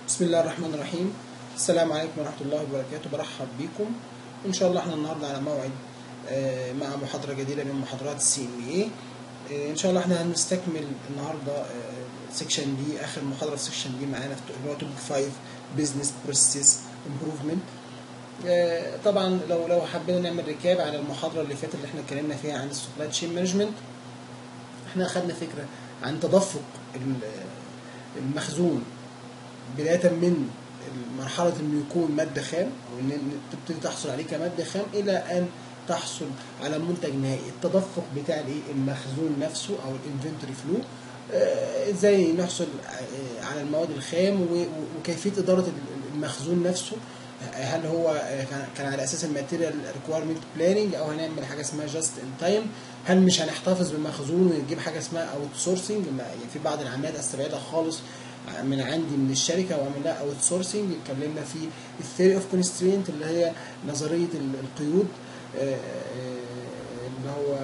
بسم الله الرحمن الرحيم السلام عليكم ورحمة الله وبركاته برحب بكم إن شاء الله احنا النهاردة على موعد آه، مع محاضرة جديدة من محاضرات السي ام اي إن شاء الله احنا هنستكمل النهاردة سيكشن دي آخر محاضرة في سيكشن دي معانا في اللي هو توبيك 5 بزنس بروسيس امبروفمنت طبعا لو لو حبينا نعمل ريكاب على المحاضرة اللي فاتت اللي احنا اتكلمنا فيها عن السبلاي تشين مانجمنت احنا اخدنا فكرة عن تدفق المخزون بداية من مرحلة انه يكون مادة خام او ان تبتدي تحصل عليه كمادة خام الى ان تحصل على منتج نهائي التدفق بتاع الايه المخزون نفسه او الانفنتوري فلو ازاي نحصل على المواد الخام وكيفية ادارة المخزون نفسه هل هو كان على اساس الماتيريال ريكويرمنت بلاننج او هنعمل حاجه اسمها جاست ان تايم هل مش هنحتفظ بالمخزون ونجيب حاجه اسمها اوت سورسنج يعني في بعض العمليات استبعدها خالص من عندي من الشركه واعمل لها اوت سورسنج اتكلمنا في الثيري اوف كونسترينت اللي هي نظريه القيود اللي هو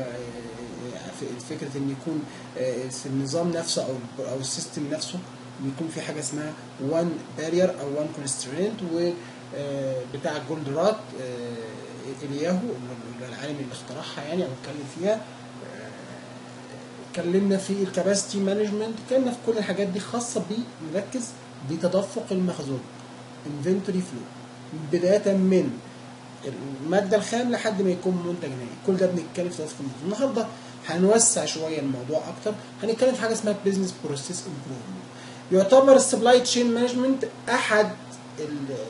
فكره ان يكون في النظام نفسه او او السيستم نفسه بيكون في حاجه اسمها وان بارير او وان كونسترينت و بتاع جولد رات الياهو العالم اللي اخترعها يعني او اتكلم فيها اتكلمنا في الكاباسيتي مانجمنت اتكلمنا في كل الحاجات دي خاصه بنركز بتدفق المخزون انفنتوري فلو بدايه من الماده الخام لحد ما يكون منتج نهائي كل ده بنتكلم في تدفق المخزون النهارده هنوسع شويه الموضوع اكتر هنتكلم في حاجه اسمها بزنس بروسيس امبروفمنت يعتبر السبلاي تشين مانجمنت احد ال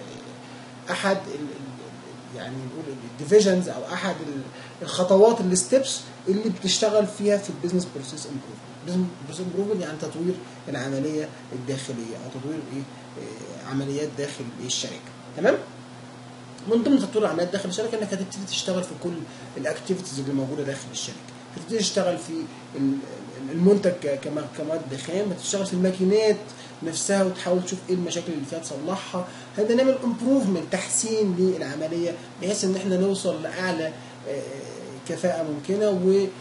احد ال يعني نقول الديفيجنز او احد الخطوات الستبس اللي بتشتغل فيها في البيزنس بروسيس امبروفمنت البيزنس بروسيس امبروفمنت يعني تطوير العمليه الداخليه او تطوير ايه عمليات داخل الشركه تمام من ضمن تطوير العمليات داخل الشركه انك هتبتدي تشتغل في كل الاكتيفيتيز اللي موجوده داخل الشركه هتبتدي تشتغل في المنتج كمواد خام هتشتغل في الماكينات نفسها وتحاول تشوف ايه المشاكل اللي فيها تصلحها هنبدا نعمل امبروفمنت تحسين للعمليه بحيث ان احنا نوصل لاعلى كفاءه ممكنه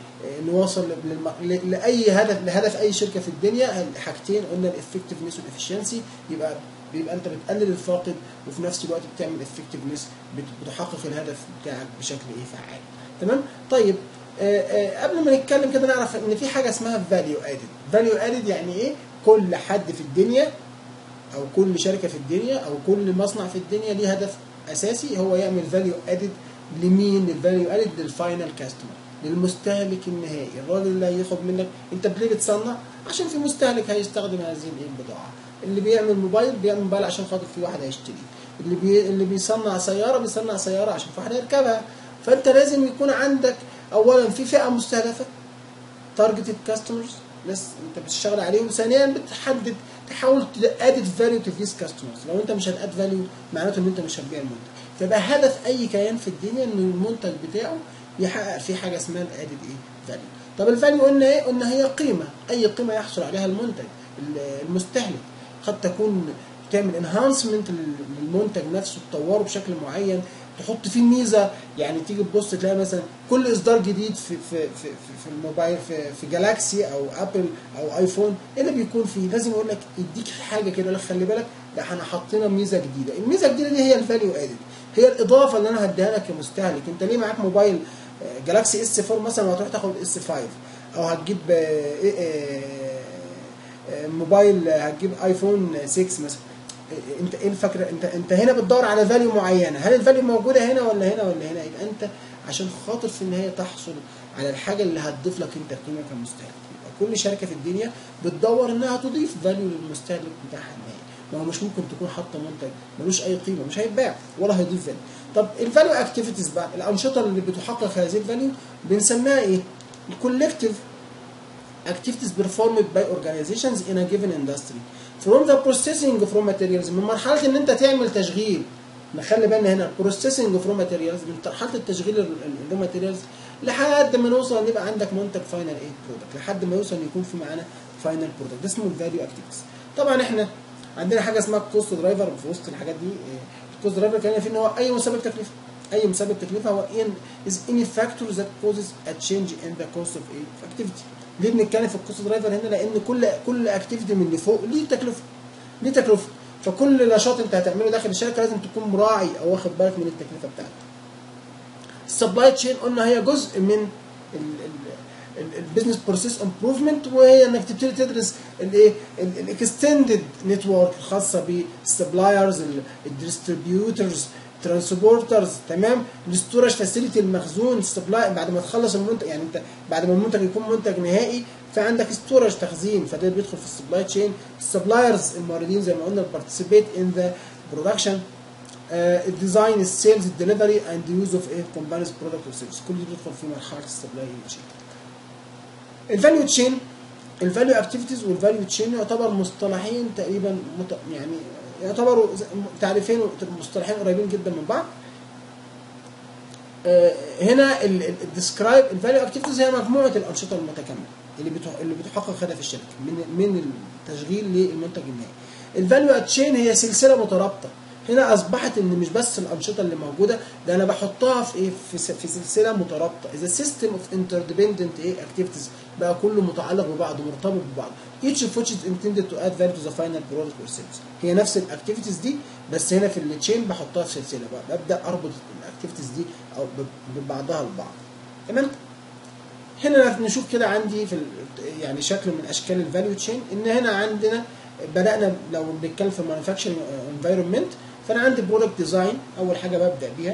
ونوصل لاي هدف لهدف اي شركه في الدنيا حاجتين قلنا الافكتفنس والافشنسي يبقى بيبقى انت بتقلل الفاقد وفي نفس الوقت بتعمل افكتفنس بتحقق الهدف بتاعك بشكل ايه فعال تمام طيب آآ آآ قبل ما نتكلم كده نعرف ان في حاجه اسمها فاليو ادد فاليو ادد يعني ايه كل حد في الدنيا او كل شركه في الدنيا او كل مصنع في الدنيا ليه هدف اساسي هو يعمل فاليو ادد لمين الفاليو ادد للفاينل كاستمر للمستهلك النهائي الراجل اللي هياخد منك انت ليه بتصنع عشان في مستهلك هيستخدم هذه البضاعه اللي بيعمل موبايل بيعمل موبايل عشان خاطر في واحد هيشتري اللي بي... اللي بيصنع سياره بيصنع سياره عشان في واحد هيركبها فانت لازم يكون عندك اولا في فئه مستهدفه تارجتد كاستمرز ناس انت بتشتغل عليهم ثانيا بتحدد تحاول ادد فاليو تو ذيس كاستمرز لو انت مش هتاد فاليو معناته ان انت مش هتبيع المنتج فيبقى هدف اي كيان في الدنيا ان المنتج بتاعه يحقق فيه حاجه اسمها الادد ايه فاليو طب الفاليو قلنا ايه قلنا هي قيمه اي قيمه يحصل عليها المنتج المستهلك قد تكون تعمل انهانسمنت للمنتج نفسه تطوره بشكل معين تحط فيه ميزه يعني تيجي تبص تلاقي مثلا كل اصدار جديد في في في في الموبايل في في جالاكسي او ابل او ايفون ايه اللي بيكون فيه لازم يقول لك يديك حاجه كده لك خلي بالك ده احنا حاطين ميزه جديده الميزه الجديده دي هي الفاليو ادد هي الاضافه اللي انا هديها لك كمستهلك انت ليه معاك موبايل جالاكسي اس 4 مثلا وهتروح تاخد اس 5 او هتجيب موبايل هتجيب ايفون 6 مثلا انت ايه الفكره انت انت هنا بتدور على فاليو معينه هل الفاليو موجوده هنا ولا هنا ولا هنا يبقى انت عشان خاطر في النهايه تحصل على الحاجه اللي هتضيف لك انت قيمه كمستهلك يبقى كل شركه في الدنيا بتدور انها تضيف فاليو للمستهلك بتاعها النهائي ما هو مش ممكن تكون حاطه منتج ملوش اي قيمه مش هيتباع ولا هيضيف فاليو طب الفاليو اكتيفيتيز بقى الانشطه اللي بتحقق هذه الفاليو بنسميها ايه الكولكتيف activities performed by organizations in a given industry from the processing of raw materials من مرحله ان انت تعمل تشغيل نخلي بالنا هنا processing of raw materials من مرحله التشغيل الرو ماتيريالز لحد ما نوصل ان يبقى عندك منتج فاينل ايه برودكت لحد ما يوصل يكون في معانا فاينل برودكت ده اسمه الفاليو اكتيفيتيز طبعا احنا عندنا حاجه اسمها كوست درايفر في وسط الحاجات دي الكوست درايفر كان فيه ان هو اي مسبب تكلفه اي مسبب تكلفه هو ان is any factor that causes a change in the cost of a activity ليه بنتكلم في الكوست درايفر هنا لان كل كل اكتيفيتي من اللي فوق ليه تكلفه ليه تكلفه فكل نشاط انت هتعمله داخل الشركه لازم تكون مراعي او واخد بالك من التكلفه بتاعتك السبلاي تشين قلنا هي جزء من البيزنس بروسيس امبروفمنت وهي انك تبتدي تدرس الايه الاكستندد نتورك الخاصه بالسبلايرز الديستريبيوترز ترانسبورترز تمام الاستورج فاسيلتي المخزون السبلاي بعد ما تخلص المنتج يعني انت بعد ما المنتج يكون منتج نهائي فعندك استورج تخزين فده بيدخل في السبلاي تشين السبلايرز الموردين زي ما قلنا بارتيسيبيت ان ذا برودكشن الديزاين السيلز الدليفري اند يوز اوف ايه كومبانيز برودكت وسيرفيس كل دي بتدخل في مرحله السبلاي تشين الفاليو تشين الفاليو اكتيفيتيز والفاليو تشين يعتبر مصطلحين تقريبا مت... يعني يعتبروا تعريفين مصطلحين قريبين جدا من بعض آه هنا الديسكرايب الفاليو اكتيفيتيز هي مجموعه الانشطه المتكامله اللي اللي بتحقق هدف الشركه من من التشغيل للمنتج النهائي الفاليو تشين هي سلسله مترابطه هنا اصبحت ان مش بس الانشطه اللي موجوده ده انا بحطها في ايه في, في سلسله مترابطه اذا سيستم اوف انترديبندنت ايه اكتيفيتيز بقى كله متعلق ببعضه مرتبط ببعض each of which is intended to add value to the final product or sales هي نفس الاكتيفيتيز دي بس هنا في التشين بحطها في سلسله بقى ببدا اربط الاكتيفيتيز دي او ببعضها البعض تمام هنا نشوف كده عندي في يعني شكل من اشكال الفاليو تشين ان هنا عندنا بدانا لو بنتكلم في المانيفاكتشرنج انفايرمنت فانا عندي برودكت ديزاين اول حاجه ببدا بيها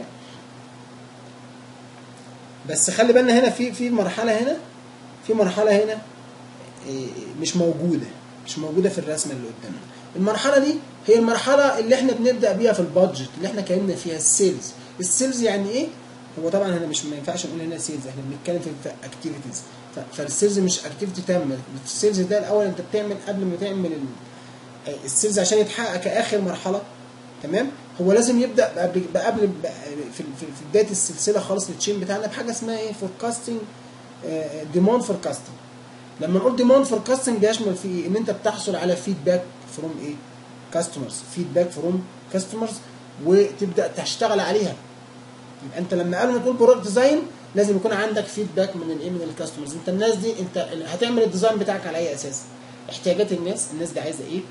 بس خلي بالنا هنا في في مرحله هنا في مرحله هنا مش موجوده مش موجوده في الرسمه اللي قدامنا المرحله دي هي المرحله اللي احنا بنبدا بيها في البادجت اللي احنا اتكلمنا فيها السيلز السيلز يعني ايه هو طبعا هنا مش ما ينفعش نقول هنا سيلز احنا بنتكلم في اكتيفيتيز فالسيلز مش اكتيفيتي تامه السيلز ده الاول انت بتعمل قبل ما تعمل السيلز عشان يتحقق كاخر مرحله تمام هو لازم يبدا قبل قبل في في بدايه السلسله خالص التشين بتاعنا بحاجه اسمها ايه فوركاستنج ديماند فوركاستنج لما نقول ديماند فوركاستنج بيشمل في إيه؟ ان انت بتحصل على فيدباك فروم ايه كاستمرز فيدباك فروم كاستمرز وتبدا تشتغل عليها يبقى انت لما قبل ما تقول برودكت ديزاين لازم يكون عندك فيدباك من الايه من الكاستمرز انت الناس دي انت هتعمل الديزاين بتاعك على اي اساس احتياجات الناس الناس دي عايزه ايه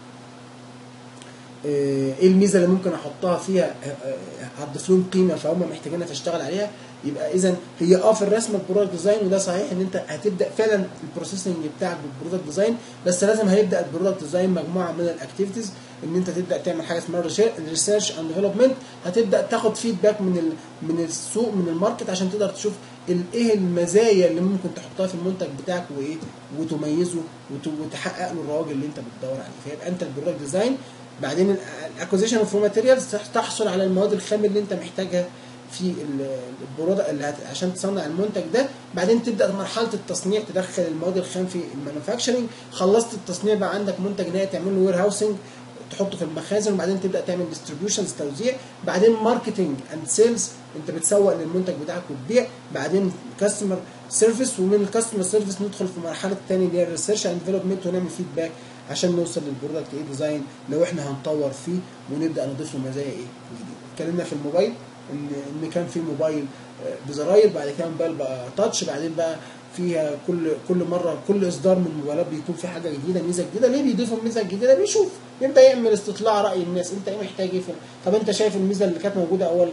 ايه الميزه اللي ممكن احطها فيها هتضيف لهم قيمه فهم محتاجينها فاشتغل عليها يبقى اذا هي اه في الرسم البرودكت ديزاين وده صحيح ان انت هتبدا فعلا البروسيسنج بتاعك بالبرودكت ديزاين بس لازم هيبدا البرودكت ديزاين مجموعه من الاكتيفيتيز ان انت تبدا تعمل حاجه اسمها ريسيرش اند ديفلوبمنت هتبدا تاخد فيدباك من من السوق من الماركت عشان تقدر تشوف ايه المزايا اللي ممكن تحطها في المنتج بتاعك وايه وتميزه وتحقق له الرواج اللي انت بتدور عليه فيبقى انت البرودكت ديزاين بعدين الاكوزيشن اوف ماتيريالز تحصل على المواد الخام اللي انت محتاجها في البرودكت اللي هت... عشان تصنع المنتج ده بعدين تبدا مرحله التصنيع تدخل المواد الخام في المانيفاكتشرنج خلصت التصنيع بقى عندك منتج نهائي تعمل له وير هاوسنج تحطه في المخازن وبعدين تبدا تعمل ديستريبيوشنز توزيع بعدين ماركتنج اند سيلز انت بتسوق للمنتج بتاعك وتبيع بعدين كاستمر سيرفيس ومن الكاستمر سيرفيس ندخل في مرحله الثانيه اللي هي الريسيرش اند ديفلوبمنت ونعمل فيدباك عشان نوصل للبرودكت ايه ديزاين لو احنا هنطور فيه ونبدا نضيف له مزايا ايه جديده اتكلمنا في الموبايل ان ان كان في موبايل بزراير بعد كده موبايل بقى تاتش بعدين بقى فيها كل كل مره كل اصدار من الموبايلات بيكون في حاجه جديده ميزه جديده ليه بيضيفوا الميزه الجديده بيشوف يبدا يعمل استطلاع راي الناس انت ايه محتاج ايه طب انت شايف الميزه اللي كانت موجوده اول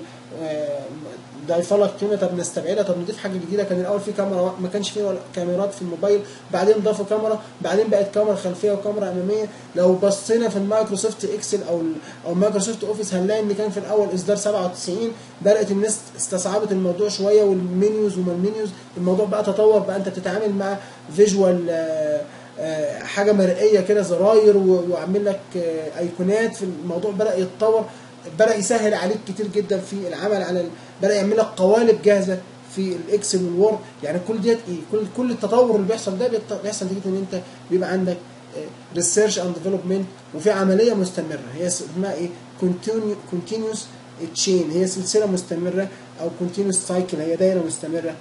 ضايفه لك قيمه طب نستبعدها طب نضيف حاجه جديده كان الاول في كاميرا ما كانش فيه كاميرات في الموبايل بعدين ضافوا كاميرا بعدين بقت كاميرا خلفيه وكاميرا اماميه لو بصينا في المايكروسوفت اكسل او او مايكروسوفت اوفيس هنلاقي ان كان في الاول اصدار 97 بدات الناس استصعبت الموضوع شويه والمنيوز وما المنيوز الموضوع بقى تطور بقى انت بتتعامل مع فيجوال حاجه مرئيه كده زراير وعامل لك ايقونات في الموضوع بدا يتطور بدا يسهل عليك كتير جدا في العمل على بدا يعمل لك قوالب جاهزه في الاكسل والوورد يعني كل ديت ايه كل كل التطور اللي بيحصل ده بيحصل نتيجه ان انت بيبقى عندك ريسيرش اند ديفلوبمنت وفي عمليه مستمره هي اسمها ايه كونتينيوس تشين هي سلسله مستمره او كونتينيوس سايكل هي دايره مستمره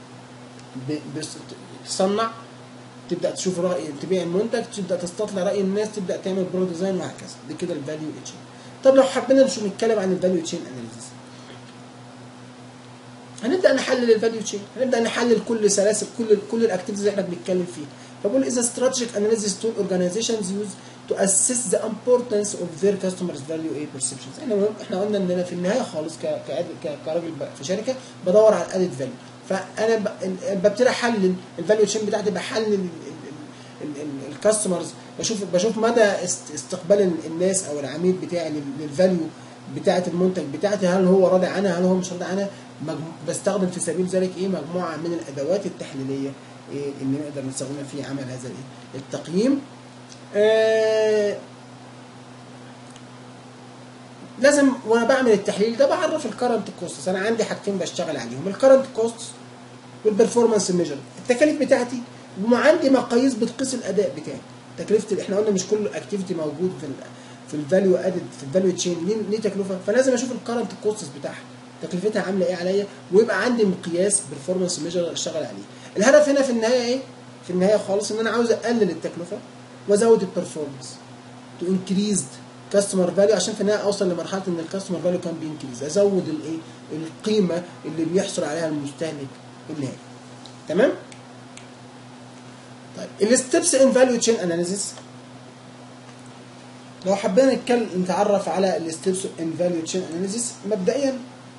تصنع تبدا تشوف راي تبيع المنتج تبدا تستطلع راي الناس تبدا تعمل برو ديزاين وهكذا دي كده الفاليو تشين طب لو حبينا نشوف نتكلم عن الفاليو تشين اناليسيس هنبدا نحلل الفاليو تشين هنبدا نحلل كل سلاسل كل كل الاكتيفيتيز اللي احنا بنتكلم فيها فبقول اذا استراتيجيك اناليسيس تول اورجانيزيشنز يوز to assess the importance of their customers value ايه perceptions احنا مهم احنا قلنا ان انا في النهايه خالص ك ك- ك- كراجل ب- في شركه بدور على الادد فاليو فانا ب- ال- ببتدي احلل الفاليو تشين بتاعتي بحلل الكاستمرز بشوف بشوف مدى است- استقبال ال- الناس او العميل بتاعي لل- للفاليو بتاعه المنتج بتاعتي هل هو راضي عنها هل هو مش راضي عنها مجمو- بستخدم في سبيل ذلك ايه مجموعه من الادوات التحليليه إيه اللي نقدر نستخدمها في عمل هذا الايه التقييم آه لازم وانا بعمل التحليل ده بعرف الكرنت كوست انا عندي حاجتين بشتغل عليهم الكرنت كوست والبرفورمانس ميجر التكاليف بتاعتي وعندي مقاييس بتقيس الاداء بتاعي تكلفه احنا قلنا مش كل اكتيفيتي موجود في ال في الفاليو ادد في الفاليو تشين ليه ليه تكلفه فلازم اشوف الكرنت كوست بتاعها تكلفتها عامله ايه عليا ويبقى عندي مقياس برفورمانس ميجر اشتغل عليه الهدف هنا في النهايه ايه في النهايه خالص ان انا عاوز اقلل التكلفه وازود البرفورمانس تو انكريز كاستمر فاليو عشان في النهايه اوصل لمرحله ان الكاستمر فاليو كان بينكريز ازود الايه القيمه اللي بيحصل عليها المستهلك النهائي تمام طيب الستبس ان فاليو تشين اناليسيس لو حبينا نتكلم نتعرف على الستبس ان فاليو تشين اناليسيس مبدئيا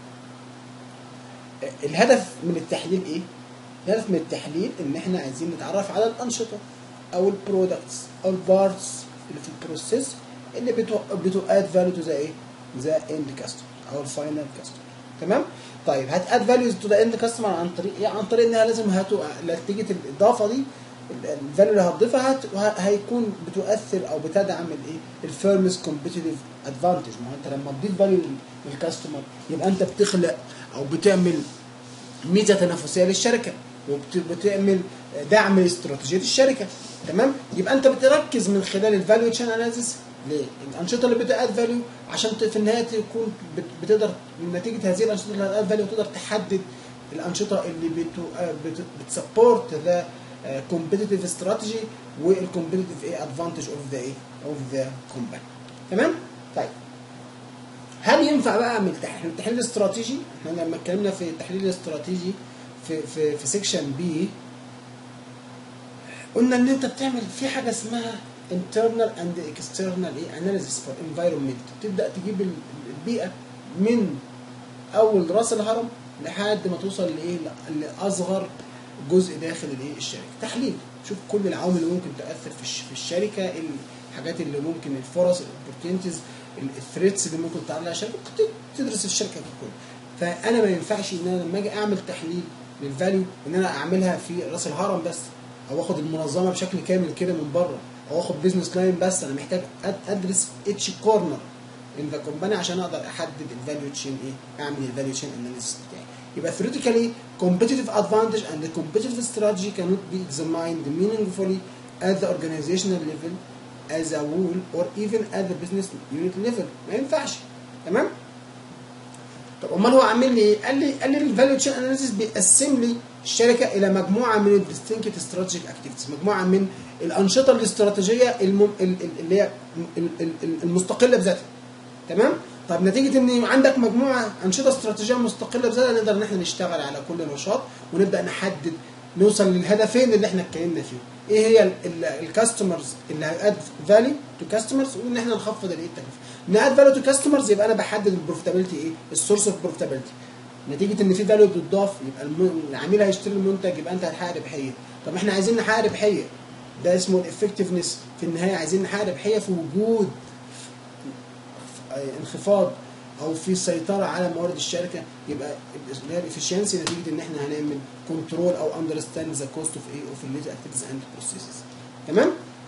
الهدف من التحليل ايه؟ الهدف من التحليل ان احنا عايزين نتعرف على الانشطه او البرودكتس او البارتس اللي في البروسيس اللي بتو بتو اد فاليو تو ذا ايه؟ ذا اند كاستمر او الفاينل كاستمر تمام؟ طيب هتاد فاليوز تو ذا اند كاستمر عن طريق ايه؟ عن طريق انها لازم هتو نتيجه الاضافه دي الفاليو اللي هتضيفها هت... هيكون بتؤثر او بتدعم الايه؟ الفيرمز كومبيتيتيف ادفانتج ما هو انت لما تضيف فاليو للكاستمر يبقى انت بتخلق او بتعمل ميزه تنافسيه للشركه وبتعمل دعم لاستراتيجيه الشركه تمام يبقى انت بتركز من خلال الفاليو تشين اناليسيس للانشطه اللي بتاد فاليو عشان ت- في النهايه تكون بت- بتقدر نتيجه هذه الانشطه اللي هتاد فاليو تقدر تحدد الانشطه اللي بتسبورت ذا كومبيتيتيف استراتيجي والكومبيتيتيف ايه ادفانتج اوف ذا ايه اوف ذا كومباني تمام طيب هل ينفع بقى من التحليل التحليل الاستراتيجي احنا لما اتكلمنا في التحليل الاستراتيجي في في في سيكشن بي قلنا ان انت بتعمل في حاجه اسمها internal and external ايه analysis for environment تبدا تجيب ال- البيئه من اول راس الهرم لحد ما توصل لايه لاصغر جزء داخل الايه الشركه تحليل شوف كل العوامل اللي ممكن تاثر في الش- في الشركه الحاجات اللي ممكن الفرص الاوبورتيونيتيز الثريتس اللي ممكن تعرض لها الشركه ممكن تدرس الشركه ككل فانا ما ينفعش ان انا لما اجي اعمل تحليل للفاليو ان انا اعملها في راس الهرم بس او اخد المنظمه بشكل كامل كده من بره او اخد بيزنس لاين بس انا محتاج أد- ادرس اتش كورنر ان ذا كومباني عشان اقدر احدد الفاليو تشين ايه اعمل الفاليو تشين اناليسيس بتاعي يبقى theoretically competitive advantage and the competitive strategy cannot be examined meaningfully at the organizational level as a whole or even at the business unit level ما ينفعش تمام طب امال هو عامل لي ايه؟ قال لي قال لي الفاليو تشين اناليسيس بيقسم لي الشركه الى مجموعه من الديستنكت استراتيجيك اكتيفيتيز مجموعه من الانشطه الاستراتيجيه المم... ال- ال- اللي هي ال- ال- ال- المستقله بذاتها تمام طب نتيجه ان عندك مجموعه انشطه استراتيجيه مستقله بذاتها نقدر ان احنا نشتغل على كل نشاط ونبدا نحدد نوصل للهدفين اللي احنا اتكلمنا فيهم ايه هي الكاستمرز اللي هياد فاليو تو كاستمرز وان احنا نخفض الايه التكلفه ناد فاليو تو كاستمرز يبقى انا بحدد البروفيتابيلتي ايه السورس اوف بروفيتابيلتي نتيجه ان في فاليو بتضاف يبقى الم- العميل هيشتري المنتج يبقى انت هتحقق ربحيه طب احنا عايزين نحقق ربحيه ده اسمه الافكتفنس في النهايه عايزين نحقق ربحيه في وجود انخفاض او في سيطره على موارد الشركه يبقى اللي هي الافشنسي نتيجه ان احنا هنعمل كنترول او اندرستاند ذا كوست اوف ايه اوف الليتر اكتيفيتيز اند بروسيسز تمام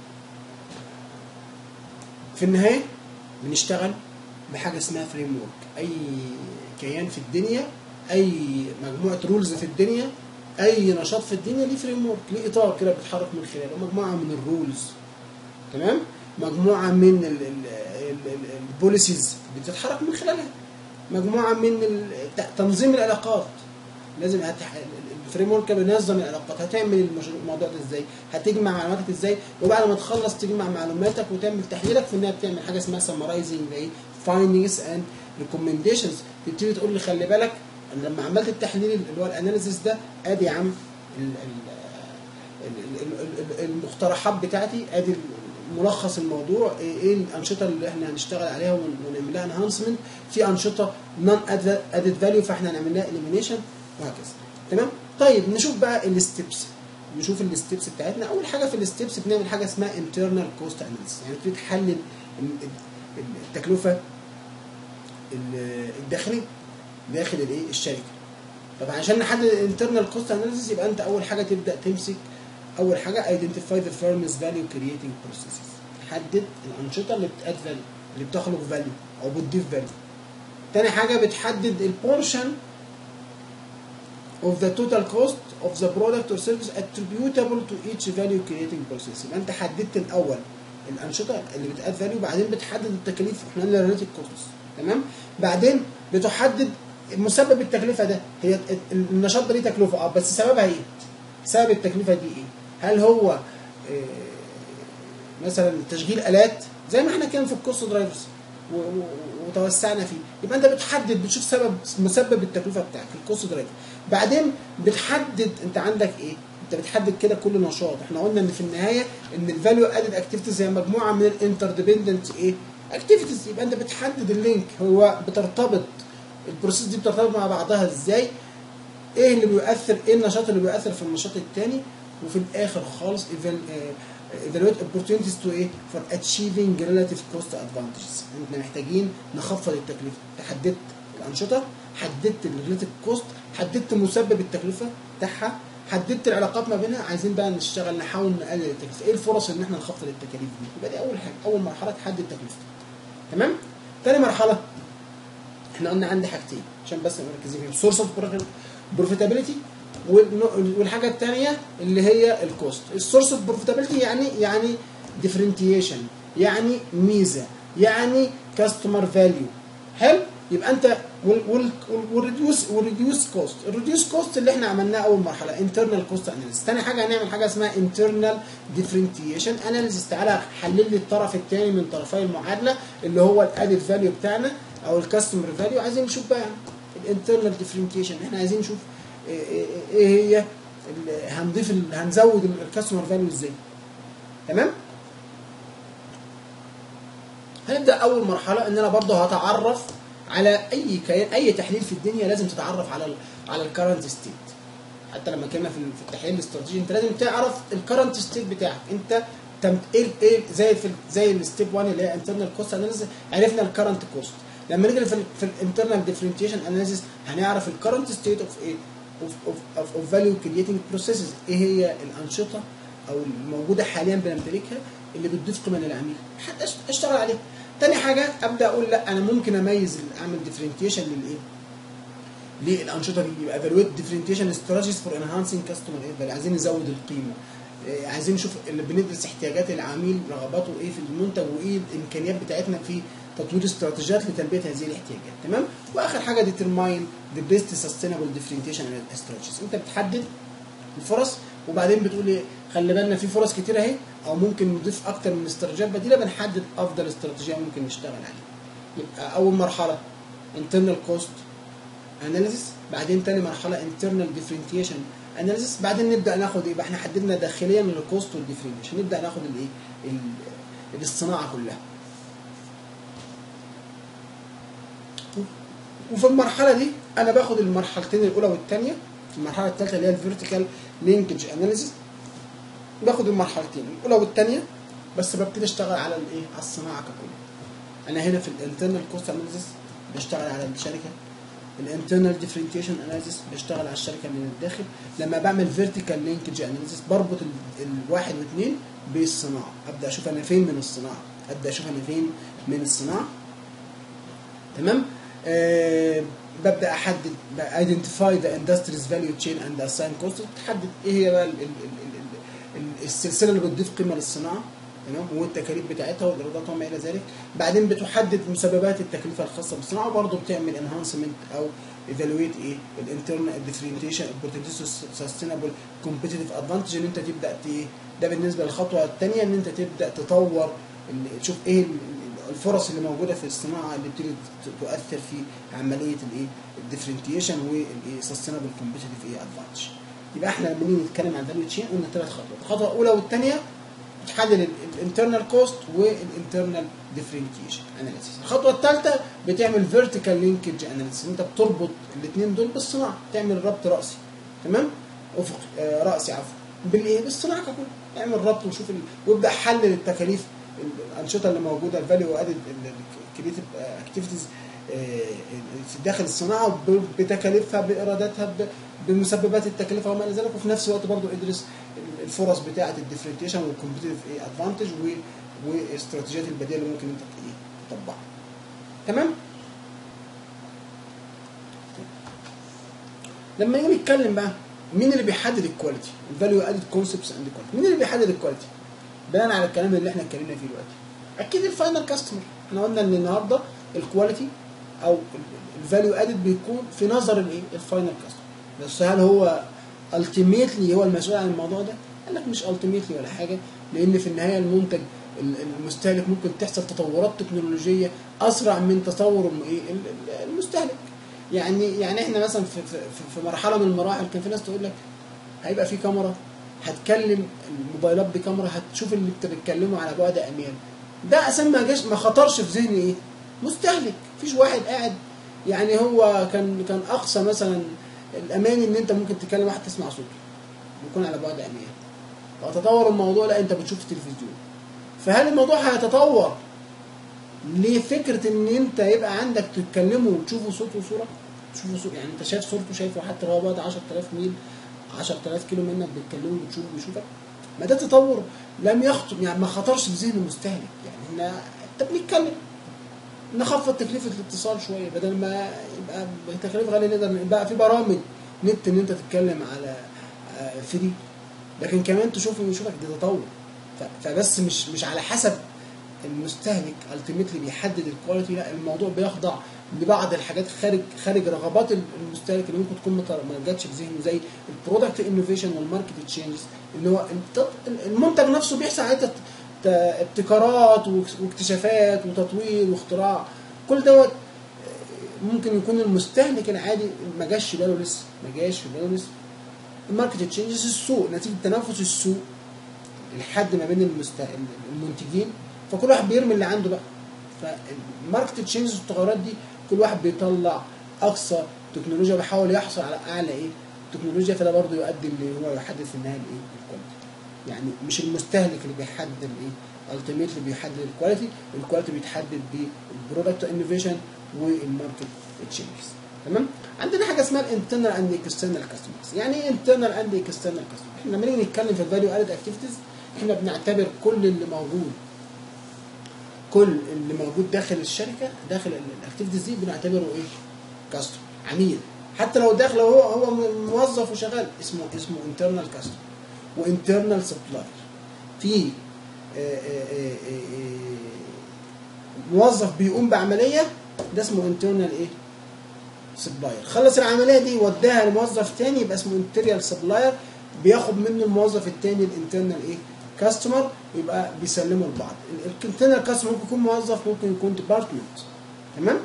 في النهايه بنشتغل بحاجه اسمها فريم ورك اي كيان في الدنيا اي مجموعه رولز في الدنيا اي نشاط في الدنيا ليه فريم ورك ليه اطار كده بيتحرك من خلاله مجموعه من الرولز تمام مجموعه من ال- ال- ال- ال- البوليسيز بتتحرك من خلالها مجموعه من ال- ت- تنظيم العلاقات لازم هتح... الفريم ورك بينظم العلاقات هتعمل المشروع- الموضوع ده ازاي هتجمع معلوماتك ازاي وبعد ما تخلص تجمع معلوماتك وتعمل تحليلك في النهايه بتعمل حاجه اسمها سمرايزنج ايه فايندنجز اند ريكومنديشنز تبتدي تقول لي خلي بالك أنا لما عملت التحليل اللي هو الاناليسيس ده ادي يا عم ال- ال- ال- ال- ال- ال- المقترحات بتاعتي ادي ملخص الموضوع ايه إيه الانشطه اللي احنا هنشتغل عليها ون- ونعمل لها انهانسمنت في انشطه نون ادد فاليو فاحنا هنعمل لها اليمينيشن وهكذا تمام طيب نشوف بقى الستبس نشوف الستبس بتاعتنا اول حاجه في الستبس بنعمل حاجه اسمها internal cost analysis يعني بتبتدي تحلل ال- ال- التكلفه ال- الداخلي داخل الايه الشركه طب عشان نحدد الانترنال كوست اناليسيس يبقى انت اول حاجه تبدا تمسك اول حاجه identify the firm's value creating processes تحدد الانشطه اللي بتاد فاليو اللي بتخلق فاليو او بتضيف فاليو تاني حاجه بتحدد البورشن of the total cost of the product or service attributable to each value creating process يبقى انت حددت الاول الانشطه اللي بتاد فاليو بعدين بتحدد التكاليف احنا قلنا ريليتد كوست تمام بعدين بتحدد مسبب التكلفه ده هي النشاط ده ليه تكلفه اه بس سببها ايه؟ سبب التكلفه دي ايه؟ هل هو آه، مثلا تشغيل الات زي ما احنا كان في الكورس درايفرز و- و- وتوسعنا فيه يبقى انت بتحدد بتشوف سبب مسبب التكلفه بتاعك الكورس درايفر بعدين بتحدد انت عندك ايه انت بتحدد كده كل نشاط احنا قلنا ان في النهايه ان الفاليو ادد اكتيفيتيز هي مجموعه من الانتر ديبندنت ايه اكتيفيتيز يبقى انت بتحدد اللينك هو بترتبط البروسيس دي بترتبط مع بعضها ازاي ايه اللي بيؤثر ايه النشاط اللي بيؤثر في النشاط الثاني وفي الاخر خالص evaluate opportunities to ايه for achieving relative cost advantages احنا محتاجين نخفض التكلفه تحددت الانشطه حددت الريليتيف كوست حددت مسبب التكلفه بتاعها حددت العلاقات ما بينها عايزين بقى نشتغل نحاول نقلل التكلفه ايه الفرص ان احنا نخفض التكاليف دي يبقى دي اول حاجه اول مرحله تحدد تكلفتك تمام تاني مرحله احنا قلنا عندي حاجتين عشان بس نبقى مركزين فيهم سورس اوف بروفيتابيلتي والحاجه الثانيه اللي هي الكوست السورس اوف بروفيتابيلتي يعني يعني ديفرنتيشن يعني ميزه يعني كاستمر فاليو حلو يبقى انت والريديوس والريديوس كوست الريديوس كوست اللي احنا عملناه اول مرحله انترنال كوست اناليسيس ثاني حاجه هنعمل حاجه اسمها انترنال ديفرنتيشن اناليسيس تعالى حلل لي الطرف الثاني من طرفي المعادله اللي هو الادد فاليو بتاعنا او الكاستمر فاليو عايزين نشوف بقى الانترنال ديفرنتيشن احنا عايزين نشوف ايه إيه- إيه هي ال- هنضيف ال- هنزود الكاستمر فاليو ازاي تمام هنبدا اول مرحله ان انا برضه هتعرف على اي كيان اي تحليل في الدنيا لازم تتعرف على ال على الكرنت ستيت حتى لما كنا في ال- في التحليل الاستراتيجي انت لازم تعرف الكرنت ستيت بتاعك انت تم ايه ايه زي في ال- زي الستيب 1 اللي هي انترنال كوست اناليسيس عرفنا الكرنت كوست لما نيجي في ال في الانترنال ديفرنتيشن اناليسيس هنعرف الكرنت ستيت اوف ايه اوف اوف اوف فاليو كرييتنج بروسيسز ايه هي الانشطه او الموجوده حاليا بنمتلكها اللي بتضيف قيمه للعميل حتى أشت- اشتغل عليها تاني حاجه ابدا اقول لا انا ممكن اميز اعمل ديفرنتيشن للايه للانشطه دي يبقى evaluate differentiation strategies for enhancing customer value عايزين نزود القيمه إيه، عايزين نشوف اللي بندرس احتياجات العميل رغباته ايه في المنتج وايه الامكانيات بتاعتنا في تطوير استراتيجيات لتلبيه هذه الاحتياجات تمام واخر حاجه determine the best sustainable differentiation strategies انت بتحدد الفرص وبعدين بتقول ايه خلي بالنا في فرص كتير اهي او ممكن نضيف اكتر من استراتيجيات بديله بنحدد افضل استراتيجيه ممكن نشتغل عليها يبقى اول مرحله internal cost اناليسيس بعدين تاني مرحله انترنال ديفرنتيشن اناليسيس بعدين نبدا ناخد ايه يبقى احنا حددنا داخليا الكوست والديفرنتيشن نبدا ناخد الايه ال- الصناعه كلها وفي المرحله دي انا باخد المرحلتين الاولى والثانيه المرحله الثالثه اللي هي الفيرتيكال لينكج اناليسيس باخد المرحلتين الاولى والثانيه بس ببتدي اشتغل على الايه على الصناعه ككل انا هنا في الانترنال كوست اناليسيس بشتغل على الشركه الانترنال ديفرنتيشن اناليسيس بشتغل على الشركه من الداخل لما بعمل فيرتيكال لينكج اناليسيس بربط ال- الواحد واثنين بالصناعه ابدا اشوف انا فين من الصناعه ابدا اشوف انا فين من الصناعه تمام آه ببدا احدد ايدنتيفاي ذا اندستريز فاليو تشين اند اساين كوست تحدد ايه هي بقى ال- ال- ال- ال- ال- السلسله اللي بتضيف قيمه للصناعه تمام والتكاليف بتاعتها والايرادات وما الى ذلك بعدين بتحدد مسببات التكلفه الخاصه بالصناعه وبرضه بتعمل انهانسمنت او ايفالويت ايه الانترنال ديفرنتيشن اوبورتونيتيز سستينابل كومبيتيتيف ادفانتج ان انت تبدا ت- ايه ده بالنسبه للخطوه الثانيه ان انت تبدا تطور ال- تشوف ايه ال- ال- الفرص اللي موجوده في الصناعه اللي بتبتدي ت- تؤثر في عمليه الايه الديفرنتيشن والايه سستينابل كومبيتيتيف ايه ادفانتج يبقى احنا لما نيجي نتكلم عن فاليو تشين قلنا ثلاث خطوات الخطوه الاولى والثانيه بتحلل الانترنال كوست والانترنال ديفرنشيشن اناليسيس الخطوه الثالثه بتعمل فيرتيكال لينكج اناليسيس انت بتربط الاثنين دول بالصناعه تعمل ربط راسي تمام افق آه راسي عفوا بالايه بالصناعه ككل اعمل ربط وشوف ال... وابدا حلل التكاليف الانشطه اللي موجوده الفاليو ادد كريتيف اكتيفيتيز داخل الصناعه ب- بتكاليفها بايراداتها ب- بمسببات التكلفه وما الى ذلك وفي نفس الوقت برضو ادرس الفرص بتاعه الديفرنتيشن والكومبتيتيف ايه ادفانتج واستراتيجيات البديله اللي ممكن انت ايه تطبقها تمام لما نيجي نتكلم بقى مين اللي بيحدد الكواليتي الفاليو ادد كونسبتس اند كواليتي مين اللي بيحدد الكواليتي بناء على الكلام اللي احنا اتكلمنا فيه دلوقتي اكيد الفاينل كاستمر احنا قلنا ان النهارده الكواليتي او الفاليو ادد بيكون في نظر الايه الفاينل كاستمر بس هل هو التيميتلي هو المسؤول عن الموضوع ده قال لك مش التيميتلي ولا حاجه لان في النهايه المنتج ال- المستهلك ممكن تحصل تطورات تكنولوجيه اسرع من تصور الم- إيه ال- ال- المستهلك يعني يعني احنا مثلا في في في مرحله من المراحل كان في ناس تقول لك هيبقى في كاميرا هتكلم الموبايلات بكاميرا هتشوف اللي انت بتكلمه على بعد اميال ده اصلا ما جاش ما خطرش في ذهني ايه مستهلك مفيش واحد قاعد يعني هو كان كان اقصى مثلا الامان ان انت ممكن تكلم واحد تسمع صوته يكون على بعد اميال وتطور الموضوع لا انت بتشوف التلفزيون فهل الموضوع هيتطور لفكره ان انت يبقى عندك تتكلموا وتشوفوا صوت وصوره تشوفوا صوت يعني انت شايف صورته شايفه حتى لو هو بعد 10000 ميل 10000 كيلو منك بتكلمه وتشوفه ويشوفك ما ده تطور لم يخطر يعني ما خطرش في ذهن المستهلك يعني احنا انت بنتكلم نخفض تكلفه الاتصال شويه بدل ما يبقى تكلفه غاليه نقدر يبقى في برامج نت ان انت تتكلم على آه، فري لكن كمان تشوفه ويشوفك ده تطور ف- فبس مش مش على حسب المستهلك التيمتلي بيحدد الكواليتي لا الموضوع بيخضع لبعض الحاجات خارج خارج رغبات المستهلك اللي ممكن تكون مت- ما جاتش في ذهنه زي البرودكت انوفيشن والماركت تشينجز اللي هو الت- المنتج نفسه بيحصل عليه تت- ت- ابتكارات واك- واكتشافات وتطوير واختراع كل دوت ممكن يكون المستهلك العادي ما جاش في باله لسه ما جاش في باله لسه الماركت تشينجز السوق نتيجه تنافس السوق الحد ما بين المست... المنتجين فكل واحد بيرمي اللي عنده بقى فالماركت تشينجز والتغيرات دي كل واحد بيطلع اقصى تكنولوجيا بيحاول يحصل على اعلى ايه تكنولوجيا فده برضه يؤدي اللي هو يحدد في النهايه الايه الكواليتي يعني مش المستهلك اللي بيحدد الايه التيميت اللي بيحدد الكواليتي الكواليتي بيتحدد بالبرودكت انوفيشن والماركت تشينجز تمام عندنا حاجه اسمها الانترنال اند اكسترنال كاستمرز يعني ايه انترنال اند اكسترنال كاستمرز احنا لما نيجي نتكلم في الفاليو ادد اكتيفيتيز احنا بنعتبر كل اللي موجود كل اللي موجود داخل الشركه داخل الاكتيفيتيز دي بنعتبره ايه كاستمر عميل حتى لو داخل هو هو موظف وشغال اسمه اسمه انترنال كاستمر وانترنال سبلاير في آه، آه، آه، آه، موظف بيقوم بعمليه ده اسمه انترنال ايه سبلاير خلص العمليه دي وداها لموظف تاني يبقى اسمه انتريال سبلاير بياخد منه الموظف التاني الانترنال ايه كاستمر يبقى بيسلموا لبعض الانترنال كاستمر ممكن يكون موظف ممكن يكون ديبارتمنت تمام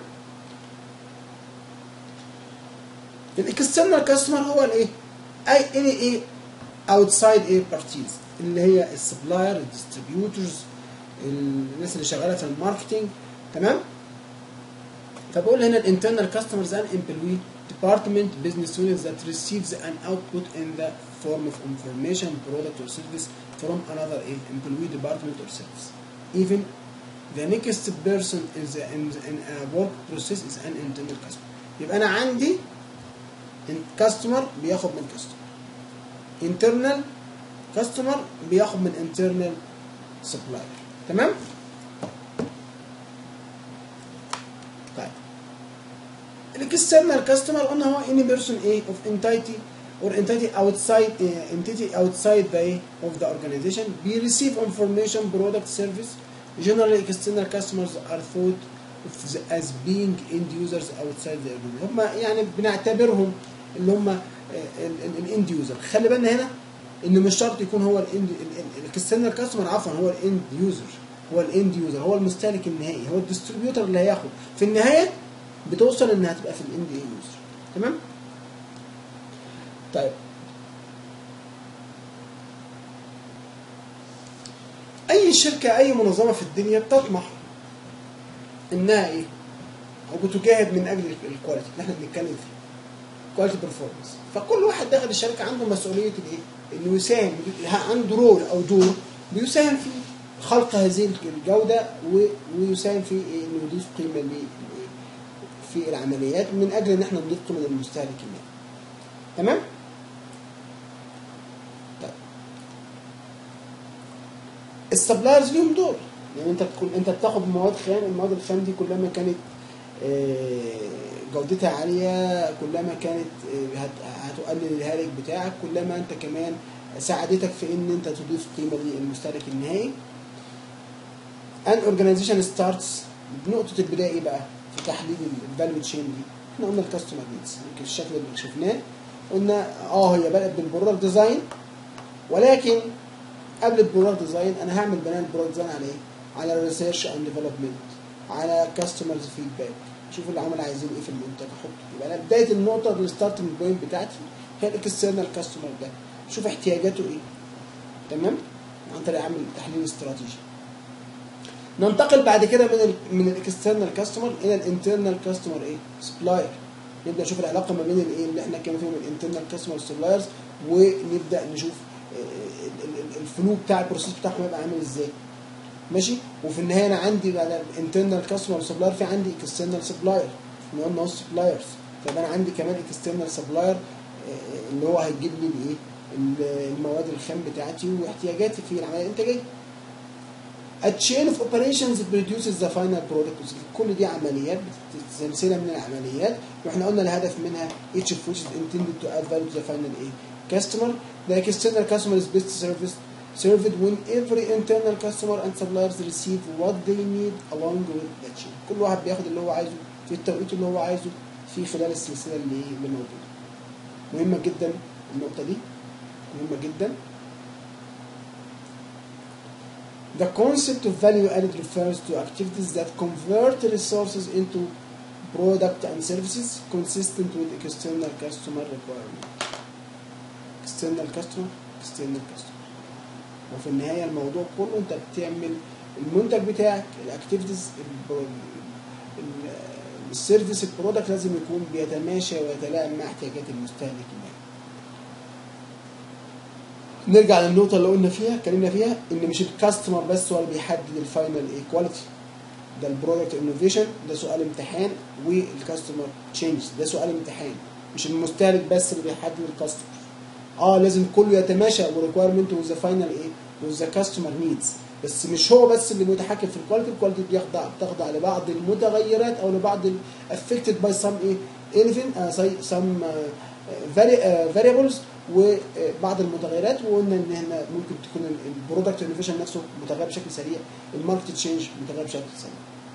الاكسترنال كاستمر هو الايه اي اني ايه اوتسايد ايه بارتيز اللي هي السبلاير الديستريبيوتورز الناس اللي شغاله في الماركتنج تمام فبقول هنا الانترنال كاستمرز ان امبلوي department business unit that receives an output in the form of information product or service from another employee department or service even the next person in the in, the, in a work process is an internal customer يبقى انا عندي كاستمر بياخد من كاستمر internal كاستمر بياخد من internal supplier تمام طيب الاكسترنال كاستمر قلنا هو any person A of entity or entity outside uh, entity outside the of the organization we receive information product service generally external customers are thought of the- as being end users outside the organization هم يعني بنعتبرهم اللي هم الاند يوزر خلي بالنا هنا ان مش شرط يكون هو الاند الاكسترنال كاستمر عفوا هو الاند يوزر هو الاند يوزر هو المستهلك النهائي هو الديستريبيوتر اللي هياخد في النهايه بتوصل انها تبقى في الاند يوزر تمام طيب اي شركه اي منظمه في الدنيا بتطمح انها ايه او بتجاهد من اجل الكواليتي اللي احنا بنتكلم فيه كواليتي برفورمانس فكل واحد داخل الشركه عنده مسؤوليه الايه انه يساهم عنده رول او دور بيساهم في خلق هذه الجوده و- ويساهم في إيه؟ انه يضيف قيمه ل- في العمليات من اجل ان احنا نضيف قيمه للمستهلك النهائي تمام طيب السبلايرز ليهم دور يعني انت بتكون انت بتاخد مواد خام المواد الخام دي كلما كانت آه، جودتها عاليه كلما كانت آه، هت- هتقلل الهالك بتاعك كلما انت كمان ساعدتك في ان انت تضيف قيمه للمستهلك النهائي ان اورجانيزيشن ستارتس بنقطه البدايه ايه بقى في تحليل الفاليو تشين دي احنا قلنا الكاستمر نيدز يمكن الشكل اللي شفناه قلنا اه هي بدات بالبرودكت ديزاين ولكن قبل البرودكت ديزاين انا هعمل بناء البرودكت ديزاين على ايه؟ على ريسيرش اند ديفلوبمنت على كاستمرز فيدباك شوف العملاء عايزين ايه في المنتج احطه يبقى انا بدايه النقطه الستارتنج بوينت بتاعتي هي الاكسترنال كاستمر ده شوف احتياجاته ايه تمام عن طريق اعمل تحليل استراتيجي ننتقل بعد كده من ال من الاكسترنال كاستمر الى الانترنال كاستمر ايه سبلاير نبدا نشوف العلاقه ما بين الايه اللي احنا كنا فيهم الانترنال كاستمر سبلايرز ونبدا نشوف آه، ال- ال- الفلو بتاع البروسيس بتاعهم هيبقى عامل ازاي ماشي وفي النهايه انا عندي بقى الانترنال كاستمر سبلاير في عندي اكسترنال سبلاير احنا قلنا سبلايرز فيبقى انا عندي كمان اكسترنال سبلاير اللي هو هيجيب لي الايه ال- المواد الخام بتاعتي واحتياجاتي في العمليه الانتاجيه A chain of operations produces the final product كل دي عمليات بتت- سلسله من العمليات واحنا قلنا الهدف منها each of which is intended to add value to the final ايه customer the external customer is best service served when every internal customer and suppliers receive what they need along with the chain كل واحد بياخد اللي هو عايزه في التوقيت اللي هو عايزه في خلال السلسله اللي إيه؟ اللي موجوده مهمه جدا النقطه دي مهمه جدا The concept of value added refers to activities that convert resources into product and services consistent with external customer requirement. External customer, external customer. وفي النهاية الموضوع كله انت بتعمل المنتج بتاعك الاكتيفيتيز السيرفيس البرودكت لازم يكون بيتماشى ويتلائم مع احتياجات المستهلك النهائي. نرجع للنقطة اللي قلنا فيها اتكلمنا فيها ان مش الكاستمر بس هو اللي بيحدد الفاينل ايه كواليتي ده البرودكت انوفيشن ده سؤال امتحان والكاستمر تشينج ده سؤال امتحان مش المستهلك بس اللي بيحدد الكاستمر اه لازم كله يتماشى وريكويرمنت وذ فاينل ايه وذ كاستمر نيدز بس مش هو بس اللي متحكم في الكواليتي الكواليتي بيخضع بتخضع لبعض المتغيرات او لبعض افكتد باي سم ايه ايليفنت سم فاريبلز وبعض المتغيرات وقلنا ان هنا ممكن تكون البرودكت انوفيشن نفسه متغير بشكل سريع الماركت تشينج متغير بشكل سريع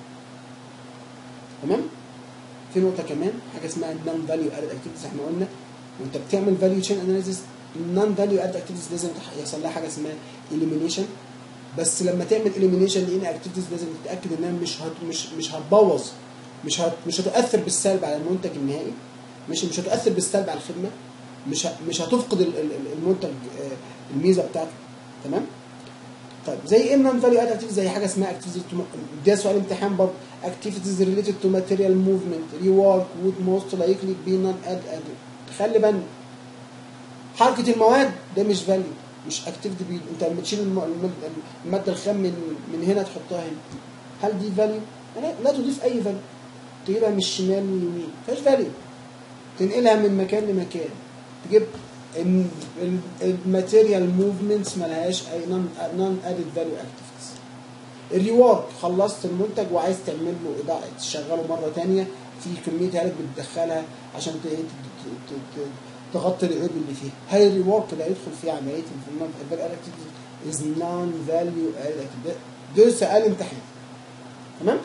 تمام في نقطه كمان حاجه اسمها النون فاليو ادد اكتيفيتيز احنا قلنا وانت بتعمل فاليو تشين اناليسيس النون فاليو ادد اكتيفيتيز لازم يحصل لها حاجه اسمها اليمينيشن بس لما تعمل اليمينيشن لان اكتيفيتيز لازم تتاكد انها مش هت مش مش هتبوظ مش هت مش هتؤثر بالسلب على المنتج النهائي مش مش هتؤثر بالسلب على الخدمه مش ه- مش هتفقد ال- ال- المنتج آه، الميزه بتاعته تمام طيب زي ايه نون فاليو اد اكتيفيتيز زي حاجه اسمها اكتيفيتيز ده سؤال امتحان برضه اكتيفيتيز ريليتد تو ماتيريال موفمنت ريورك وود موست لايكلي بي نون اد اد خلي بالك حركه المواد ده مش فاليو مش اكتيفيتي بي انت لما تشيل الم- الم- الماده الخام من من هنا تحطها هنا هل دي فاليو؟ لا لا تضيف اي فاليو تجيبها من الشمال واليمين مفيهاش فاليو تنقلها من مكان لمكان تجيب الماتيريال موفمنتس ملهاش اي نون ادد فاليو اكتيفيتيز الريورك خلصت المنتج وعايز تعمل له اضاءه تشغله مره تانية في كميه هالك بتدخلها عشان ت- ت- ت- ت- تغطي العيوب اللي فيها هل الريورك ده يدخل في عمليه الفاليو اكتيفيتيز از نون فاليو ادد ده سؤال امتحان تمام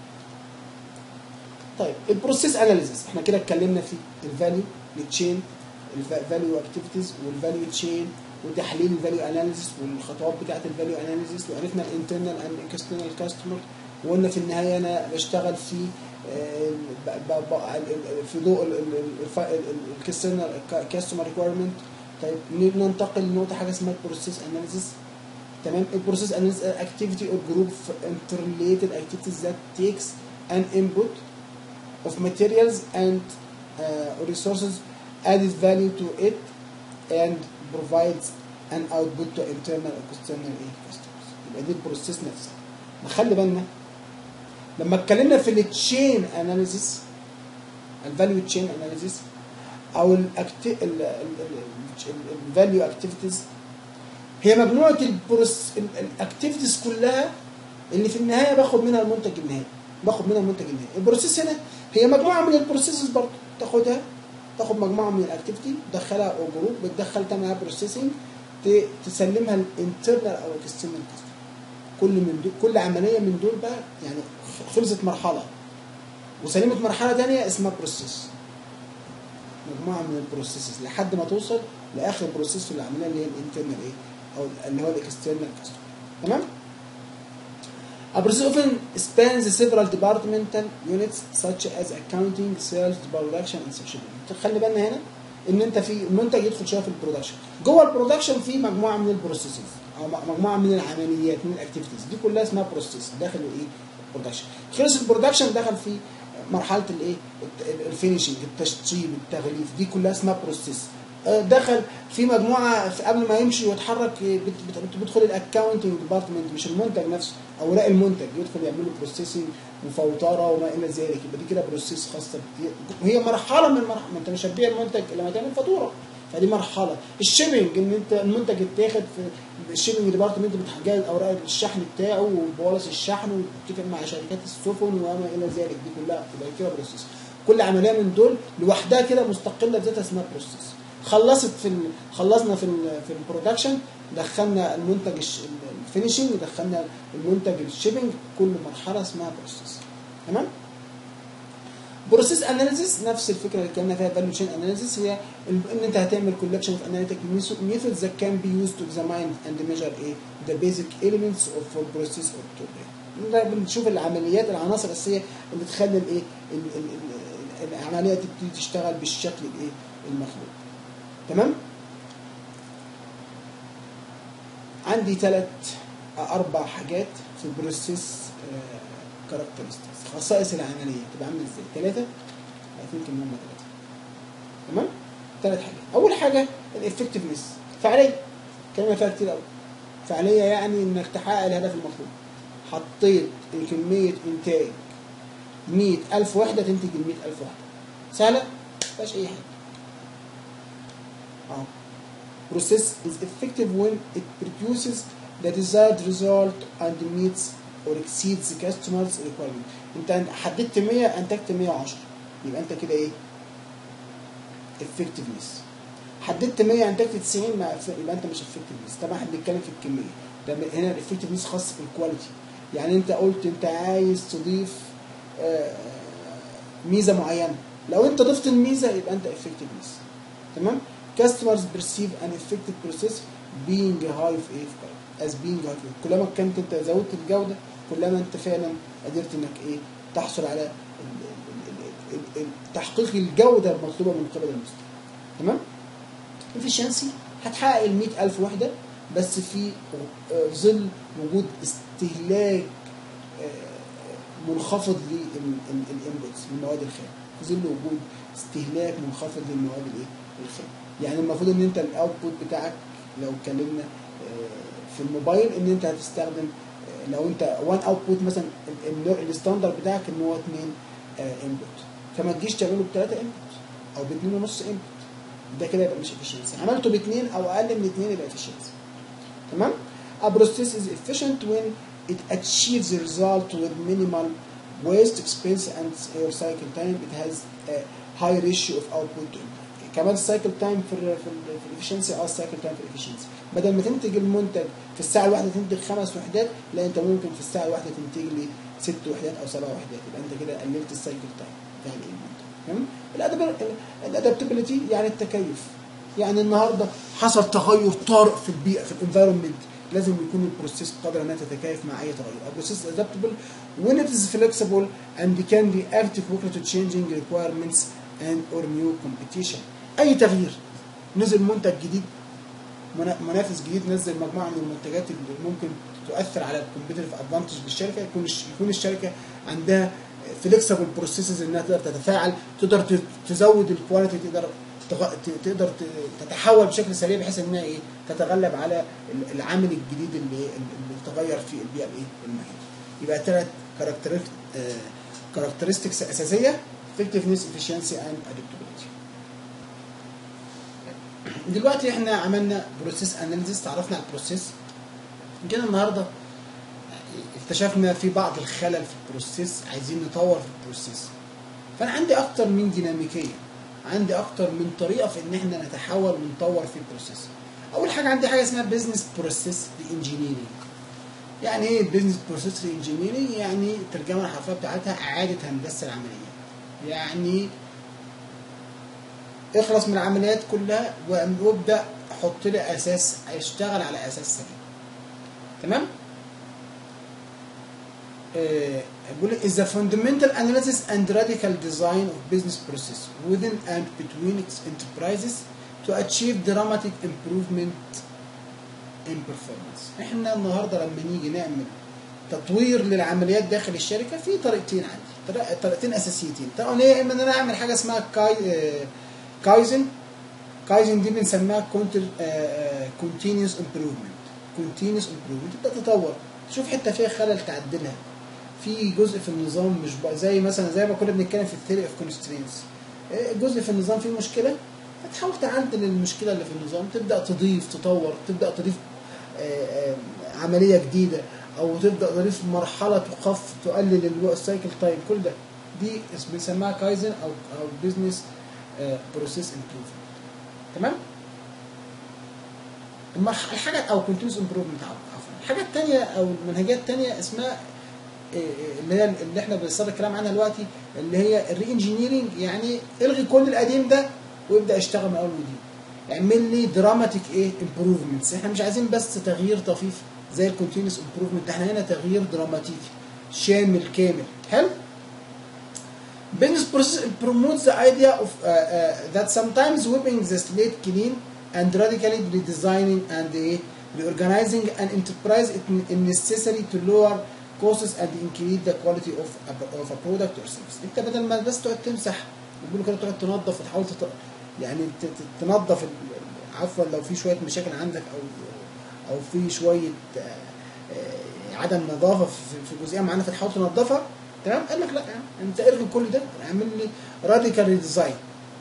طيب البروسيس اناليسيس احنا كده اتكلمنا في الفاليو التشين الفاليو اكتيفيتيز والفاليو تشين وتحليل الفاليو اناليسيس والخطوات بتاعه الفاليو اناليسيس وعرفنا الانترنال اند اكسترنال كاستمر وقلنا في النهايه انا بشتغل في آه، ب- ب- ب- في ضوء الكاستمر كاستمر ريكويرمنت طيب ن- ننتقل لنقطه حاجه اسمها البروسيس اناليسيس تمام البروسيس اناليسيس activity or group of interrelated activities that takes an input of materials and uh, resources added value to it and provides an output to internal or external ايه customers يبقى دي البروسيس نفسها نخلي بالنا لما اتكلمنا في التشين اناليسيس الفاليو تشين اناليسيس او الفاليو اكتيفيتيز هي مجموعه الاكتيفيتيز كلها اللي في النهايه باخد منها المنتج النهائي باخد منها المنتج النهائي البروسيس هنا هي مجموعه من البروسيسز برضه تاخدها تاخد مجموعه من الاكتيفيتي تدخلها او جروب بتدخل تعملها بروسيسنج تسلمها الانترنال او الاكسترنال كاستمر كل من دول كل عمليه من دول بقى يعني خلصت مرحله وسلمت مرحله ثانيه اسمها بروسيس مجموعه من البروسيسز لحد ما توصل لاخر بروسيس في العمليه اللي هي الانترنال ايه او اللي هو الاكسترنال كاستمر تمام A process often spans several departmental units such as accounting, sales, production and shipping. خلي بالنا هنا ان انت في المنتج يدخل شويه في البرودكشن جوه البرودكشن في مجموعه من البروسيسز او مجموعه من العمليات من الاكتيفيتيز دي كلها اسمها بروسيس داخل الايه البرودكشن خلص البرودكشن دخل في مرحله الايه الفينشنج التشطيب التغليف دي كلها اسمها بروسيس دخل في مجموعه في قبل ما يمشي ويتحرك بيدخل الاكونتنج ديبارتمنت مش المنتج نفسه اوراق المنتج يدخل يعمل له بروسيسنج وفوتره وما الى ذلك يبقى دي كده بروسيس خاصه وهي مرحله من مرحله ما انت مش هتبيع المنتج لما تعمل فاتوره فدي مرحله الشيبنج ان انت المنتج اتاخد في الشيبنج ديبارتمنت بتجهز اوراق الشحن بتاعه وبولس الشحن وتتفق مع شركات السفن وما الى ذلك دي كلها تبقى كده بروسيس كل عمليه من دول لوحدها كده مستقله بذاتها اسمها بروسيس خلصت في ال... خلصنا في ال... في البرودكشن دخلنا المنتج الفينشنج دخلنا المنتج الشيبنج كل مرحله اسمها بروسيس تمام بروسيس اناليسيس نفس الفكره اللي اتكلمنا فيها فاليو تشين اناليسيس هي ان انت هتعمل كولكشن اوف اناليتيك ميثودز that can be used to examine and measure ايه the basic elements of a process or to بنشوف العمليات العناصر الاساسيه اللي تخلي الايه العمليه تبتدي تشتغل بالشكل الايه المطلوب تمام عندي ثلاث اربع حاجات في البروسيس كاركترستكس خصائص العمليه تبقى عامله ازاي ثلاثه يمكن هم ثلاثه تمام ثلاث حاجات اول حاجه الافكتفنس فعاليه كلمه فيها كتير قوي فعاليه يعني انك تحقق الهدف المطلوب حطيت كميه انتاج 100000 وحده تنتج ال 100000 وحده سهله ما فيهاش اي حاجه اه process is effective when it produces the desired result and meets or exceeds the customer's requirement انت حددت 100 انتجت 110 يبقى انت كده ايه effectiveness حددت 100 انتجت 90 ما يبقى انت مش effectiveness طبعا احنا بنتكلم في الكميه ده هنا الeffectiveness خاص بالكواليتي يعني انت قلت انت عايز تضيف ميزه معينه لو انت ضفت الميزه يبقى انت effectiveness تمام customers perceive an effective process being high في ايه as being high كلما كنت انت زودت الجوده كلما انت فعلا قدرت انك ايه تحصل على تحقيق الجوده المطلوبه من قبل المستخدم تمام efficiency هتحقق ال 100000 وحده بس في ظل وجود استهلاك منخفض للانبوتس من مواد الخام في ظل وجود استهلاك منخفض للمواد الايه الخام يعني المفروض ان انت الاوتبوت بتاعك لو اتكلمنا في الموبايل ان انت هتستخدم لو انت وان اوتبوت مثلا الستاندرد بتاعك ان هو 2 انبوت فما تجيش تعمله بثلاثه انبوت او باثنين ونص انبوت ده كده يبقى مش افشنسي عملته باثنين او اقل من اثنين يبقى افشنسي تمام A process is efficient when it achieves the result with minimal waste, expense and cycle time. It has a high ratio of output to input. كمان السايكل تايم في ال في ال في الافشنسي اه السايكل تايم في الافشنسي بدل ما تنتج المنتج في الساعه الواحده تنتج خمس وحدات لا انت ممكن في الساعه الواحده تنتج لي ست وحدات او سبع وحدات يبقى انت كده قللت السايكل تايم بتاع المنتج تمام الادابتبيلتي يعني التكيف يعني النهارده حصل تغير طارئ في البيئه في الانفايرمنت لازم يكون البروسيس قادر انها تتكيف مع اي تغير البروسيس adaptable when it is flexible and can react quickly to changing requirements and or new competition اي تغيير نزل منتج جديد منا- منافس جديد نزل مجموعه من المنتجات اللي ممكن تؤثر على الكومبيتيتيف ادفانتج للشركه يكون الش- يكون الشركه عندها فليكسبل بروسيسز انها تقدر تتفاعل تقدر ت- تزود الكواليتي تقدر تغ- ت- تقدر ت- تتحول بشكل سريع بحيث انها ايه تتغلب على ال- العامل الجديد اللي اللي تغير في البيئه الايه المحيطه يبقى ثلاث كاركترستكس اساسيه effectiveness efficiency and adaptability دلوقتي احنا عملنا بروسيس اناليسيس تعرفنا على البروسيس جينا النهارده اكتشفنا في بعض الخلل في البروسيس عايزين نطور في البروسيس فانا عندي اكتر من ديناميكيه عندي اكتر من طريقه في ان احنا نتحول ونطور في البروسيس اول حاجه عندي حاجه اسمها بزنس بروسيس انجينيرنج يعني ايه البيزنس بروسيس انجينيرنج يعني الترجمه الحرفيه بتاعتها اعاده هندسه العمليه يعني اخلص من العمليات كلها وابدا حط لي اساس اشتغل على اساس سليم تمام آه، بيقول لك is the fundamental analysis and radical design of business process within and between its enterprises to achieve dramatic improvement in performance احنا النهارده لما نيجي نعمل تطوير للعمليات داخل الشركه في طريقتين عندي طريق- طريقتين اساسيتين طبعا هي اما ان انا اعمل حاجه اسمها كاي آه، كايزن كايزن دي بنسميها كونتينيوس امبروفمنت كونتينيوس امبروفمنت تبدا تطور تشوف حته فيها خلل تعدلها في جزء في النظام مش بقى زي مثلا زي ما كنا بنتكلم في الثيري اوف كونسترينس جزء في النظام فيه مشكله فتحاول تعدل المشكله اللي في النظام تبدا تضيف تطور تبدا تضيف آه، آه، عمليه جديده او تبدا تضيف مرحله تخف تقلل السايكل تايم كل ده دي اسم- بنسميها كايزن او او بزنس بروسيس امبروفمنت تمام المرح- الحاجه او كونتينوس امبروفمنت عفوا الحاجه الثانيه او المنهجيه الثانيه اسمها إيه، إيه، اللي هي اللي احنا بنصدر الكلام عنها دلوقتي اللي هي الري انجينيرنج يعني الغي كل القديم ده وابدا اشتغل من اول وجديد اعمل لي دراماتيك ايه امبروفمنتس احنا مش عايزين بس تغيير طفيف زي الكونتينوس امبروفمنت احنا هنا تغيير دراماتيكي شامل كامل حلو Business process promotes the idea of uh, uh, that sometimes whipping the slate clean and radically redesigning and uh, reorganizing an enterprise is necessary to lower costs and increase the quality of a, of a product or service. انت بدل ما بس تقعد تمسح بيقولوا كده تقعد تنظف وتحاول تط... يعني ت- ت- تنظف ال- ال- عفوا لو في شويه مشاكل عندك او او في شويه آه، آه، عدم نظافه في في جزئيه معينه فتحاول تنظفها تمام قال لك لا انت ارغي كل ده اعمل لي راديكال ديزاين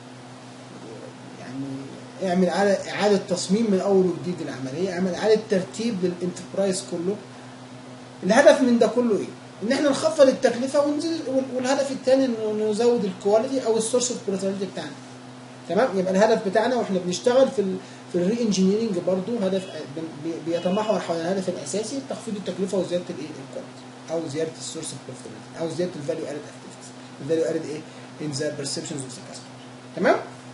يعني اعمل إعادة- اعاده تصميم من اول وجديد للعمليه اعمل اعاده ترتيب للانتربرايز كله الهدف من ده كله ايه؟ ان احنا نخفض التكلفه ونزيد وال- والهدف الثاني انه نزود الكواليتي او السورس اوف بروتابيلتي بتاعنا تمام يبقى الهدف بتاعنا واحنا بنشتغل في ال في الري انجينيرنج برضه هدف بي- بيتمحور حول الهدف الاساسي تخفيض التكلفه وزياده الايه الكواليتي او زياده السورس اوف بروتابيلتي او زياده الفاليو ادد اكتيفيتيز الفاليو ادد ايه؟ ان ذا بيرسبشنز اوف ذا كاستمر تمام؟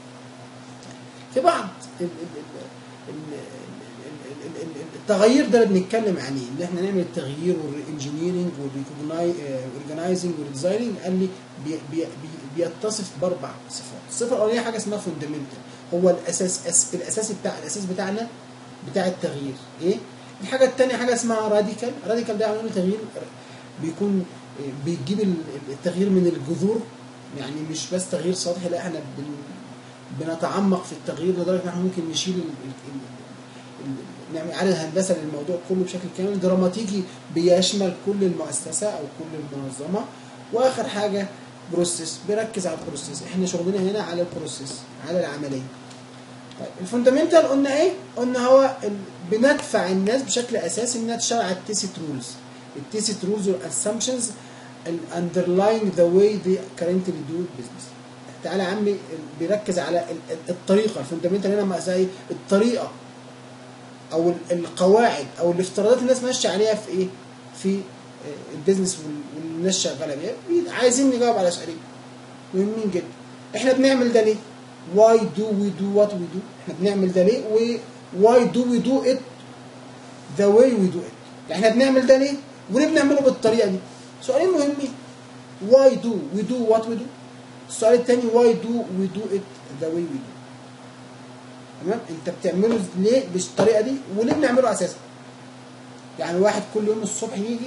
في بعض ال- ال- ال- ال- ال- ال- ال- التغيير ده اللي بنتكلم عليه ان احنا نعمل التغيير والانجينيرنج والاورجنايزنج والديزايننج قال لي بي بي بي بيتصف باربع صفات الصفه الاولانيه حاجه اسمها فوندمنتال هو الاساس أس الاساسي بتاع الاساس بتاعنا بتاع التغيير ايه الحاجه الثانيه حاجه اسمها راديكال راديكال ده يعني تغيير بيكون بيجيب ال- التغيير من الجذور يعني مش بس تغيير سطحي لا احنا بن بنتعمق في التغيير لدرجه ان احنا ممكن نشيل ال ال ال ال نعمل اعاده هندسه للموضوع كله بشكل كامل دراماتيكي بيشمل كل المؤسسه او كل المنظمه واخر حاجه بروسيس بيركز على البروسيس احنا شغلنا هنا على البروسيس على العمليه طيب الفوندامنتال قلنا ايه؟ قلنا هو ال... بندفع الناس بشكل اساسي انها تشتغل على التيسيت رولز التيسيت رولز والاسامبشنز underlying the way they currently do business تعالى يا عمي بيركز على ال- ال- الطريقه الفوندامنتال هنا مقاسها ايه؟ الطريقه او ال- القواعد او الافتراضات الناس ماشيه عليها في ايه؟ في آه، البيزنس وال- والناس شغاله بيها بي- عايزين نجاوب على سؤالين مهمين جدا احنا بنعمل ده ليه؟ why do we do what we do احنا بنعمل ده ليه و why do we do it the way we do it يعني احنا بنعمل ده ليه وليه بنعمله بالطريقه دي سؤالين مهمين why do we do what we do السؤال الثاني why do we do it the way we do تمام انت بتعمله ليه بالطريقه دي وليه بنعمله اساسا يعني واحد كل يوم الصبح يجي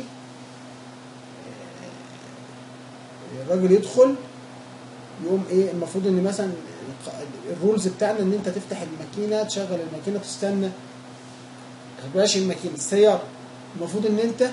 آه، الراجل يدخل يقوم ايه المفروض ان مثلا الرولز بتاعنا ان انت تفتح الماكينه تشغل الماكينه تستنى بلاش الماكينه السياره المفروض ان انت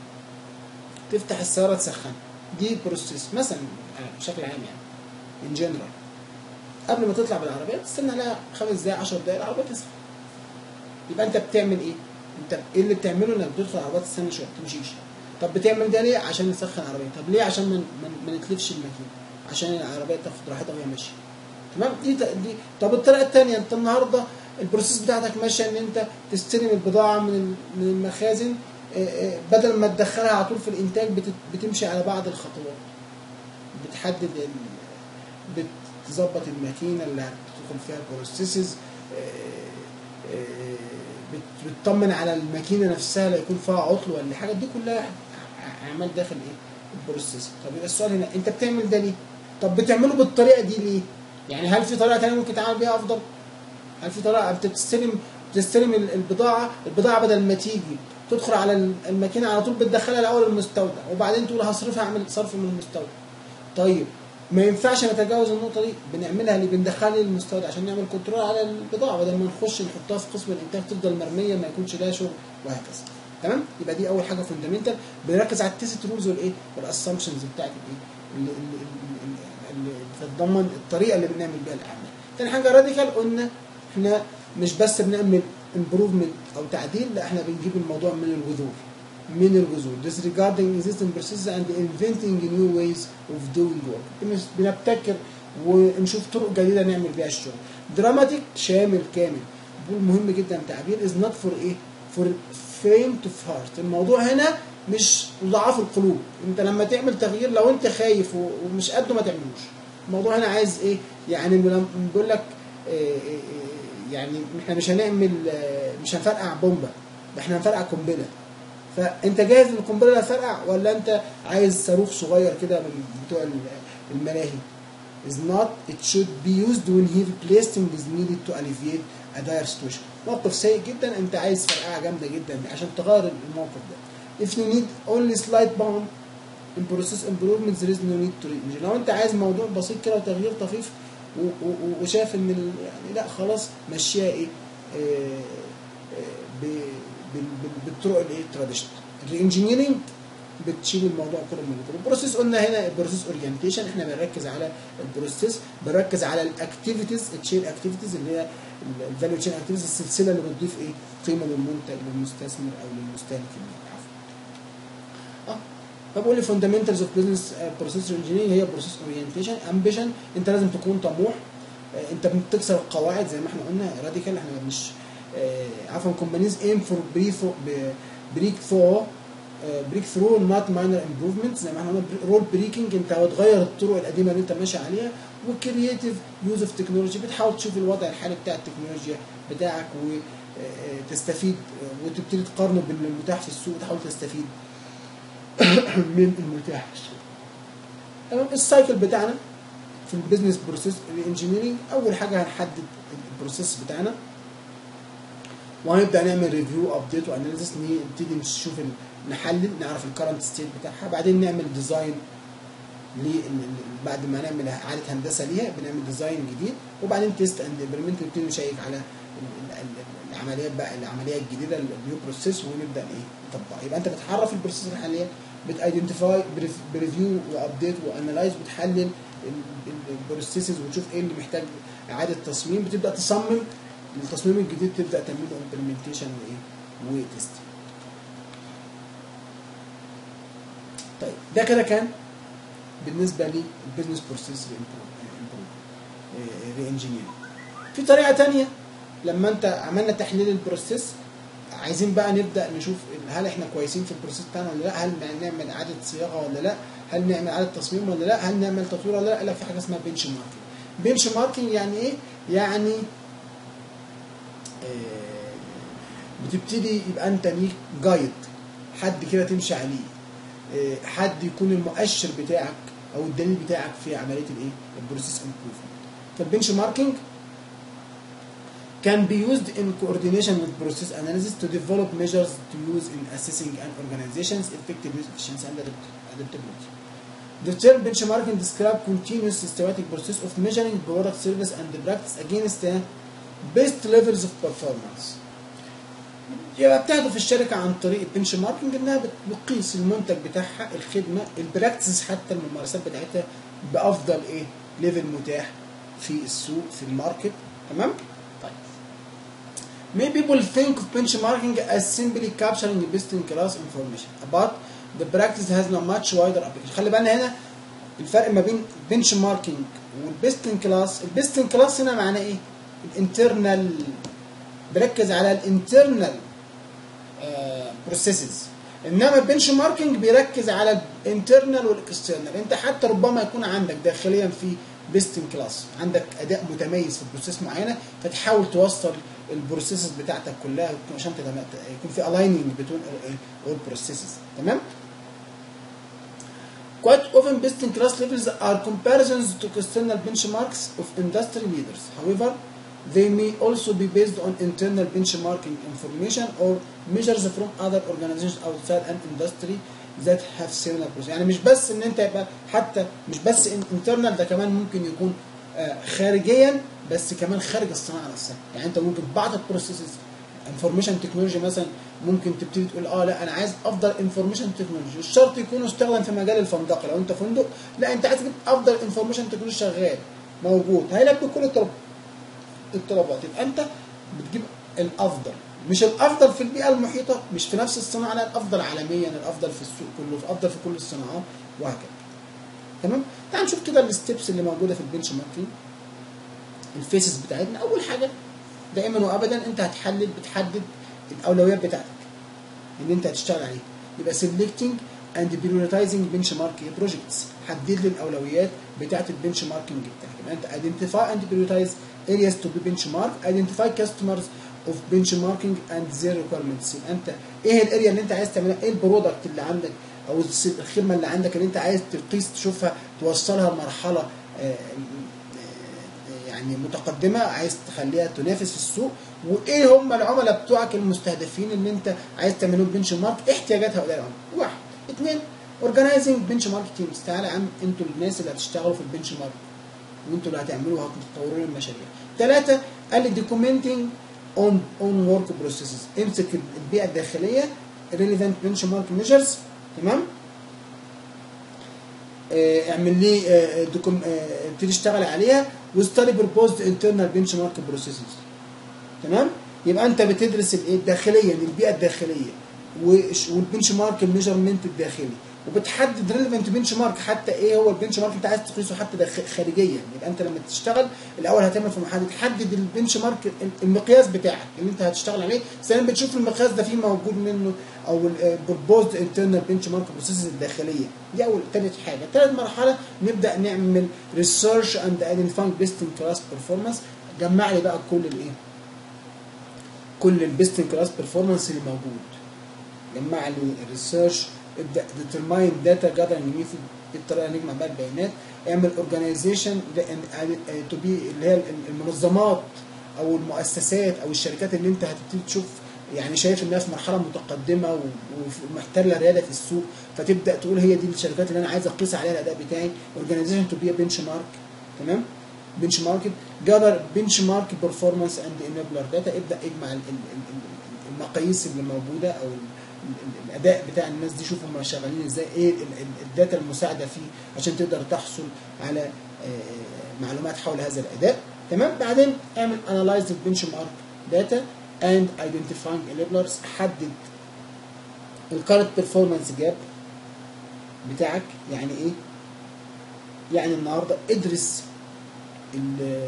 تفتح السياره تسخن دي بروسيس مثلا بشكل عام يعني ان جنرال قبل ما تطلع بالعربيه تستنى عليها خمس دقائق 10 دقائق العربيه تسخن يبقى انت بتعمل ايه؟ انت ايه اللي بتعمله انك بتدخل العربيه تستنى شويه ما تمشيش طب بتعمل ده ليه؟ عشان نسخن العربيه طب ليه؟ عشان ما ما- ما نتلفش الماكينه عشان العربيه تاخد راحتها وهي ماشيه تمام دي دي طب الطريقه الثانيه انت النهارده البروسيس بتاعتك ماشيه ان انت تستلم البضاعه من ال- من المخازن اه، اه، بدل ما تدخلها على طول في الانتاج بت- بتمشي على بعض الخطوات بتحدد ال- بتظبط الماكينه اللي هتدخل فيها البروسيسز اه، اه، بت- بتطمن على الماكينه نفسها لا يكون فيها عطل ولا الحاجات دي كلها ع- اعمال داخل ايه البروسيس طب يبقى السؤال هنا انت بتعمل ده ليه طب بتعمله بالطريقه دي ليه يعني هل في طريقه ثانيه ممكن تعمل بيها افضل هل في طريقه انت بتستلم بتستلم ال- البضاعه البضاعه بدل ما تيجي تدخل على ال- الماكينه على طول بتدخلها الاول المستودع وبعدين تقول هصرفها اعمل صرف من المستودع طيب ما ينفعش نتجاوز النقطه دي بنعملها اللي بندخلها للمستودع عشان نعمل كنترول على البضاعه بدل ما نخش نحطها في قسم الانتاج تفضل مرميه ما يكونش لها شغل وهكذا تمام يبقى دي اول حاجه فوندامنتال بنركز على التيست رولز والايه والاسامبشنز بتاعت الايه اللي, اللي, اللي, اللي بتتضمن الطريقه اللي بنعمل بيها الاعمال تاني حاجه راديكال قلنا احنا مش بس بنعمل امبروفمنت او تعديل لا احنا بنجيب الموضوع من الجذور من الجذور disregarding existing processes and inventing new ways of doing work بنس- بنبتكر ونشوف طرق جديده نعمل بيها الشغل دراماتيك شامل كامل بقول مهم جدا تعبير is not for ايه for faint of heart الموضوع هنا مش ضعاف القلوب انت لما تعمل تغيير لو انت خايف و- ومش قده ما تعملوش الموضوع هنا عايز ايه يعني لما بيقول لك إيه إيه إيه يعني احنا مش هنعمل آه، مش هنفرقع بومبه ده احنا هنفرقع قنبله فانت جاهز للقنبله اللي هتفرقع ولا انت عايز صاروخ صغير كده من بتوع ال- الملاهي is not it should be used when heavy placing is needed to alleviate a dire situation موقف سيء جدا انت عايز فرقعه جامده جدا عشان تغير الموقف ده if you need only slight bomb in process improvement there is no need to change لو انت عايز موضوع بسيط كده وتغيير طفيف و- و- وشايف ان ال- يعني لا خلاص مشيها ايه آه، آه، ب- بال- بال- بالطرق الايه تراديشنال الانجينيرنج بتشيل الموضوع كله من الكل البروسيس قلنا هنا البروسيس اورينتيشن احنا بنركز على البروسيس بنركز على الاكتيفيتيز التشين اكتيفيتيز اللي هي الفاليو تشين اكتيفيتيز السلسله اللي بتضيف ايه قيمه للمنتج للمستثمر او للمستهلك عفوا اه فبقول لي فاندامنتالز اوف بزنس بروسيس انجينيرنج هي بروسيس اورينتيشن امبيشن انت لازم تكون طموح آه، انت بتكسر القواعد زي ما احنا قلنا راديكال احنا مش آه، عفوا كومبانيز ايم فور بريفو بريك ثرو بريك ثرو نوت ماينر امبروفمنت زي ما احنا قلنا رول بريكنج انت هتغير الطرق القديمه اللي انت ماشي عليها وكرييتيف يوز اوف تكنولوجي بتحاول تشوف الوضع الحالي بتاع التكنولوجيا بتاعك وتستفيد وتبتدي تقارنه بالمتاح في السوق وتحاول تستفيد من المتاح في السوق تمام السايكل بتاعنا في البيزنس بروسيس الانجينيرنج اول حاجه هنحدد البروسيس بتاعنا وهنبدا نعمل ريفيو ابديت واناليسيس نبتدي نشوف ال- نحلل نعرف الكرنت ستيت بتاعها بعدين نعمل ديزاين بعد ما نعمل اعاده هندسه ليها بنعمل ديزاين جديد وبعدين تيست اند امبلمنت نبتدي نشيك على ال- ال- ال- العمليات بقى العمليه الجديده النيو بروسيس ونبدا ايه نطبقها يبقى انت بتعرف البروسيس الحاليه بتايدنتيفاي بريفيو وابديت وانالايز بتحلل البروسيسز وتشوف ايه اللي محتاج اعاده تصميم بتبدا تصمم التصميم الجديد تبدا تعمل له امبلمنتيشن وايه وتست طيب ده كده كان بالنسبه للبزنس بروسيس ري انجينيرنج في طريقه تانية لما انت عملنا تحليل البروسيس عايزين بقى نبدا نشوف هل احنا كويسين في البروسيس بتاعنا ولا لا هل نعمل اعاده صياغه ولا لا هل نعمل اعاده تصميم ولا لا هل نعمل تطوير ولا لا لا في حاجه اسمها بنش ماركينج بنش ماركينج يعني ايه يعني آه، بتبتدي يبقى انت ليك جايد حد كده تمشي عليه آه، حد يكون المؤشر بتاعك او الدليل بتاعك في عمليه الايه البروسيس امبروفمنت فالبنش ماركينج can be used in coordination with process analysis to develop measures to use in assessing an organization's effectiveness, efficiency, and adapt- adaptability. The term benchmarking describe continuous systematic process of measuring product service and the practice against the best levels of performance. يبقى بتهدف الشركة عن طريق البنش ماركينج انها بت- بتقيس المنتج بتاعها الخدمة البراكتس حتى الممارسات بتاعتها بأفضل ايه ليفل متاح في السوق في الماركت تمام؟ طيب Many people think of benchmarking as simply capturing best in class information but the practice has a much wider application خلي بالنا هنا الفرق ما بين bench marking والبيست ان كلاس البيست ان كلاس هنا معناه ايه الانترنال بركز على الانترنال بروسيسز انما البنش ماركينج بيركز على الانترنال والاكسترنال انت حتى ربما يكون عندك داخليا في بيست ان كلاس عندك اداء متميز في بروسيس معينه فتحاول توصل البروسيسز بتاعتك كلها عشان تتم- يكون في الايننج بين اول بروسيسز تمام Quite often best in class levels are comparisons to external benchmarks of industry leaders. However, they may also be based on internal benchmarking information or measures from other organizations outside an industry that have similar process. يعني مش بس ان انت يبقى حتى مش بس internal ده كمان ممكن يكون آه، خارجيا بس كمان خارج الصناعه نفسها يعني انت ممكن بعض البروسيسز انفورميشن تكنولوجي مثلا ممكن تبتدي تقول اه لا انا عايز افضل انفورميشن تكنولوجي مش شرط يكون استخدم في مجال الفندقه لو انت فندق لا انت عايز تجيب افضل انفورميشن تكنولوجي شغال موجود هيلبي كل الطلب الطلبات يبقى انت بتجيب الافضل مش الافضل في البيئه المحيطه مش في نفس الصناعه لا الافضل عالميا الافضل في السوق كله الافضل في كل الصناعات وهكذا تمام تعال نشوف كده الستبس اللي موجوده في البنش ماركينج الفيسز بتاعتنا اول حاجه دائما وابدا انت هتحلل بتحدد الاولويات بتاعتك اللي انت هتشتغل عليها يبقى selecting and prioritizing benchmark projects حدد لي الاولويات بتاعت البنش ماركينج بتاعك يبقى انت identify and prioritize areas to be benchmarked identify customers of benchmarking and their requirements يبقى انت ايه الاريا اللي انت عايز تعملها ايه البرودكت اللي عندك او الس- الخدمه اللي عندك اللي انت عايز تقيس تشوفها توصلها لمرحله آه، آه، يعني متقدمه عايز تخليها تنافس في السوق وايه هم العملاء بتوعك المستهدفين اللي انت عايز تعملهم بنش مارك احتياجات هؤلاء العملاء واحد اثنين اورجنايزنج بنش مارك تيمز تعالى يا عم انتوا الناس اللي هتشتغلوا في البنش مارك وانتوا اللي هتعملوا وهتطوروا المشاريع ثلاثه قال لي دوكيومنتنج اون اون ورك بروسيسز امسك البيئه الداخليه ريليفنت بنش مارك ميجرز تمام آه، اعمل لي آه، دوكم آه، ابتدي اشتغل عليها وستادي بروبوزد انترنال بنش مارك بروسيسز تمام يبقى انت بتدرس الايه الداخليه البيئه الداخليه وش- والبنش مارك الميجرمنت الداخلي وبتحدد ريليفنت بنش مارك حتى ايه هو البنش مارك انت عايز تقيسه حتى داخل خارجيا يبقى انت لما تشتغل الاول هتعمل في محدد تحدد البنش مارك المقياس بتاعك اللي انت هتشتغل عليه ثانيا بتشوف المقياس ده فيه موجود منه او البروبوزد انترنال بنش مارك بروسيسز الداخليه دي اول ثالث حاجه ثالث مرحله نبدا نعمل ريسيرش اند ايدنتيفاينج بيست ان كلاس بيرفورمانس جمع لي بقى كل الايه كل البيست ان كلاس بيرفورمانس اللي موجود جمع لي الريسيرش ابدا ديترماين داتا جاذرنج ميثود بالطريقه اللي نجمع بيها البيانات اعمل اورجانيزيشن تو بي اللي هي المنظمات او المؤسسات او الشركات اللي انت هتبتدي تشوف يعني شايف انها في مرحله متقدمه و- ومحتله رياده في السوق فتبدا تقول هي دي الشركات اللي انا عايز اقيس عليها الاداء بتاعي اورجانيزيشن تو بي بنش مارك تمام بنش مارك جذر بنش مارك بيرفورمانس اند انيبلر داتا ابدا اجمع ال- ال- ال- ال- المقاييس اللي موجوده او ال- ال- الاداء بتاع الناس دي شوف هم شغالين ازاي ايه ال- ال- الداتا المساعده فيه عشان تقدر تحصل على آه، معلومات حول هذا الاداء تمام بعدين اعمل انالايز البنش مارك داتا اند ايدنتيفاينج انيبلرز حدد الكارنت بيرفورمانس جاب بتاعك يعني ايه يعني النهارده ادرس ال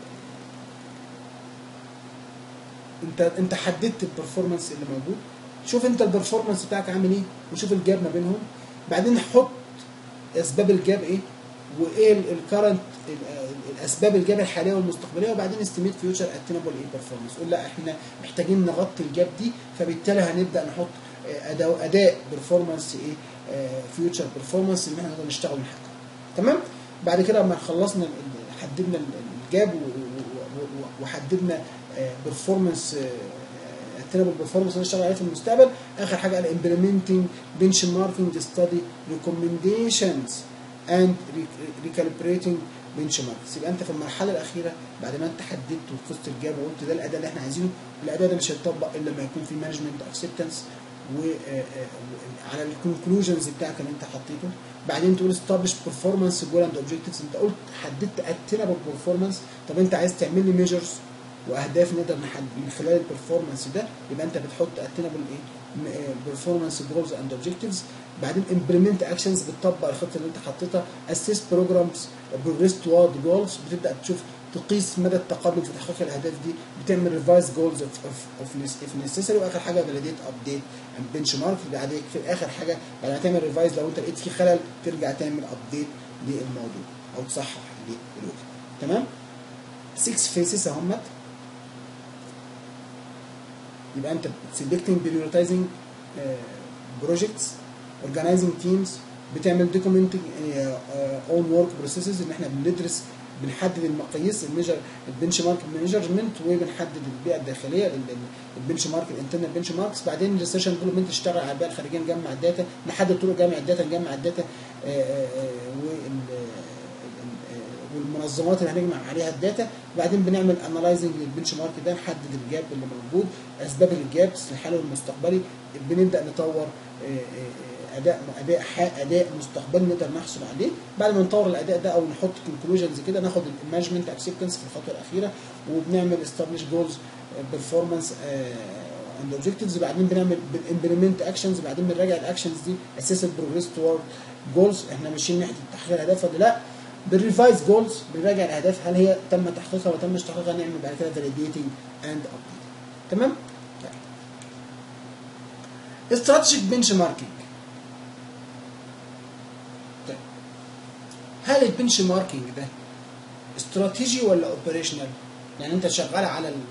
انت انت حددت البرفورمانس اللي موجود شوف انت البرفورمانس بتاعك عامل ايه وشوف الجاب ما بينهم بعدين حط اسباب الجاب ايه وايه الكرنت الاسباب الجاب الحاليه والمستقبليه وبعدين استيميت فيوتشر اتينبل ايه بيرفورمانس قول لا احنا محتاجين نغطي الجاب دي فبالتالي هنبدا نحط اداء اداء بيرفورمانس ايه فيوتشر بيرفورمانس اللي احنا نقدر نشتغل ونحققه تمام بعد كده لما خلصنا ال- ال- حددنا ال- الجاب و- و- و- وحددنا بيرفورمانس اتينبل بيرفورمانس نشتغل عليه في المستقبل اخر حاجه قال implementing benchmarking study recommendations and recalibrating benchmarks يبقى انت في المرحله الاخيره بعد ما انت حددت وفزت الجاب وقلت ده الاداء اللي احنا عايزينه الاداء ده مش هيتطبق الا لما يكون في مانجمنت اكسبتنس وعلى الكونكلوجنز بتاعك اللي انت حطيته بعدين تقول establish performance goal and objectives انت قلت حددت اتينبل performance طب انت عايز تعمل لي ميجرز واهداف نقدر نحدد من خلال البرفورمانس ده يبقى انت بتحط اتينبل ايه performance goals and objectives بعدين implement actions بتطبق الخطه اللي انت حطيتها assess programs progress toward goals بتبدا تشوف تقيس مدى التقدم في تحقيق الاهداف دي بتعمل ريفايز جولز اوف نيسيسري واخر حاجه فاليديت ابديت اند بنش مارك بعد في اخر حاجه بعد ما تعمل ريفايز لو انت لقيت في خلل ترجع تعمل ابديت للموضوع او تصحح للوجه تمام 6 فيسز اهمت يبقى انت selecting prioritizing بروجكتس organizing teams بتعمل documenting اون ورك بروسيسز ان احنا بندرس بنحدد المقاييس الميجر البنش مارك ميجرمنت وبنحدد البيئه الداخليه البنش مارك الانترنال بنش ماركس بعدين الريسيرش ديفلوبمنت تشتغل على البيئه الخارجيه نجمع الداتا نحدد طرق جمع الداتا نجمع الداتا والمنظمات اللي هنجمع عليها الداتا بعدين بنعمل انالايزنج للبنش مارك ده نحدد الجاب اللي موجود اسباب الجابس الحالي والمستقبلي بنبدا نطور اداء اداء اداء مستقبلي نقدر نحصل عليه بعد ما نطور الاداء ده او نحط كونكلوجنز كده ناخد المانجمنت اكسبتنس في الخطوه الاخيره وبنعمل استابليش جولز بيرفورمانس اند اوبجكتيفز بعدين بنعمل امبلمنت اكشنز بعدين بنراجع الاكشنز دي اساس البروجريس توورد جولز احنا ماشيين ناحيه تحقيق الاهداف ولا لا بالريفايز جولز بنراجع الاهداف هل هي تم تحقيقها ولا تمش تحقيقها نعمل بعد كده فاليديتنج اند ابديت تمام استراتيجيك بنش ماركينج هل البنش ماركينج ده استراتيجي ولا اوبريشنال؟ يعني انت شغال على ال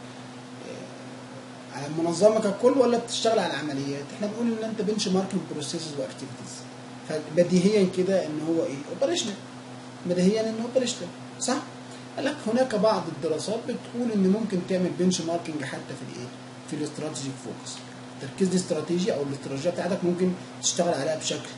على المنظمه ككل ولا بتشتغل على العمليات؟ احنا بنقول ان انت بنش ماركينج بروسيسز واكتيفيتيز فبديهيا كده ان هو ايه؟ اوبريشنال بديهيا انه اوبريشنال صح؟ قال لك هناك بعض الدراسات بتقول ان ممكن تعمل بنش ماركينج حتى في الايه؟ في الاستراتيجيك فوكس التركيز الاستراتيجي او الاستراتيجيه بتاعتك ممكن تشتغل عليها بشكل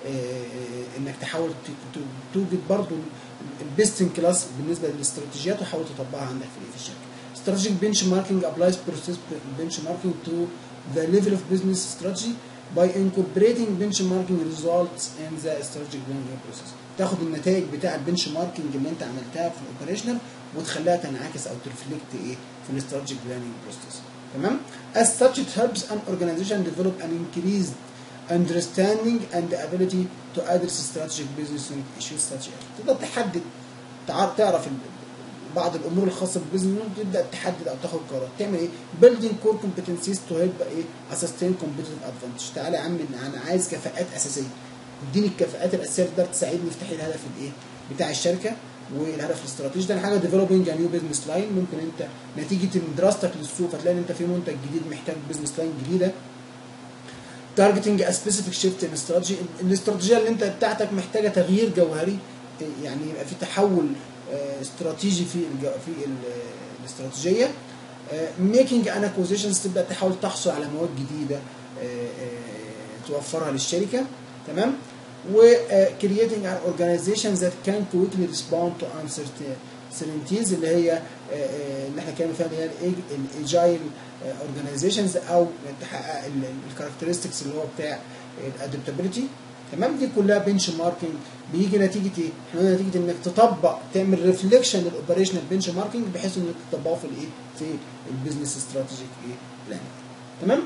انك تحاول توجد برضو البيست ان كلاس بالنسبه للاستراتيجيات وحاول تطبقها عندك في في الشركه. Strategic benchmarking applies process benchmarking to the level of business strategy by incorporating benchmarking results in the strategic planning process. تاخد النتائج بتاع البنش ماركينج اللي انت عملتها في الاوبريشنال وتخليها تنعكس او ترفلكت ايه في الاستراتيجيك بلاننج بروسيس تمام as such it helps an organization develop an increased understanding and the ability to address strategic business issues such as تقدر تحدد تعرف بعض الامور الخاصه بالبيزنس تبدا تحدد او تاخد قرارات تعمل ايه building core competencies to help ايه a sustain competitive advantage تعالى يا عم انا عايز كفاءات اساسيه اديني الكفاءات الاساسيه اللي تقدر تساعدني في تحقيق الهدف الايه بتاع الشركه والهدف الاستراتيجي ده حاجه ديفلوبينج نيو بزنس لاين ممكن انت نتيجه من دراستك للسوق فتلاقي ان انت في منتج جديد محتاج بزنس لاين جديده تارجتنج ا سبيسيفيك شيفت ان استراتيجي الاستراتيجيه اللي انت بتاعتك محتاجه تغيير جوهري يعني يبقى في تحول استراتيجي في في الاستراتيجيه ميكينج ان اكوزيشنز تبدا تحاول تحصل على مواد جديده توفرها للشركه تمام و creating an organization that can quickly respond to uncertainties اللي هي اللي احنا اتكلمنا فيها اللي هي الاجايل اورجانيزيشنز او تحقق الكاركترستكس اللي هو بتاع الادابتابيلتي تمام دي كلها بنش ماركينج بيجي نتيجه ايه؟ احنا نتيجه انك تطبق تعمل ريفليكشن للاوبريشنال بنش ماركينج بحيث انك تطبقه في الايه؟ في البيزنس استراتيجيك ايه؟ بلان تمام؟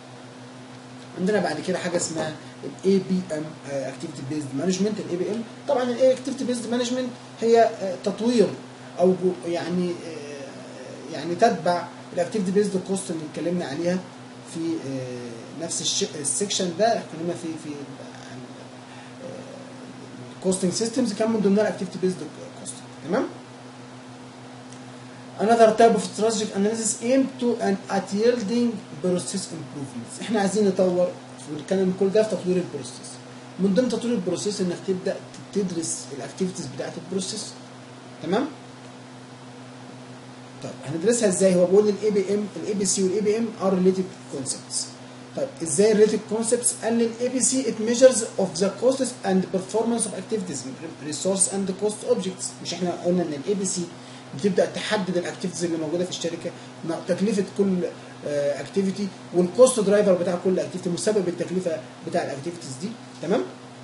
عندنا بعد كده حاجه اسمها الاي بي ام اكتيفيتي بيزد مانجمنت الاي بي ام طبعا الاي اكتيفيتي بيزد مانجمنت هي تطوير او يعني يعني تتبع الاكتيفيتي بيزد كوست اللي اتكلمنا عليها في نفس السكشن ده اتكلمنا في في الكوستنج سيستمز كان من ضمنها الاكتيفيتي بيزد كوستنج تمام Another type of strategic analysis aim to an at yielding process improvements. احنا عايزين نطور ونتكلم كل ده في تطوير البروسيس. من ضمن تطوير البروسيس انك تبدا تدرس الاكتيفيتيز بتاعت البروسيس تمام؟ طيب هندرسها ازاي هو بيقول الاي بي ام الاي بي سي والاي بي ام ار ريليتد كونسبتس طيب ازاي ريليتد كونسبتس قال لي الاي بي سي ات ميجرز اوف ذا كوستس اند performance اوف اكتيفيتيز ريسورس اند كوست اوبجكتس مش احنا قلنا ان الاي بي سي بتبدا تحدد الاكتيفيتيز اللي موجوده في الشركه تكلفه كل اكتيفيتي والكوست درايفر بتاع كل اكتيفيتي مسبب التكلفه بتاع الاكتيفيتيز دي تمام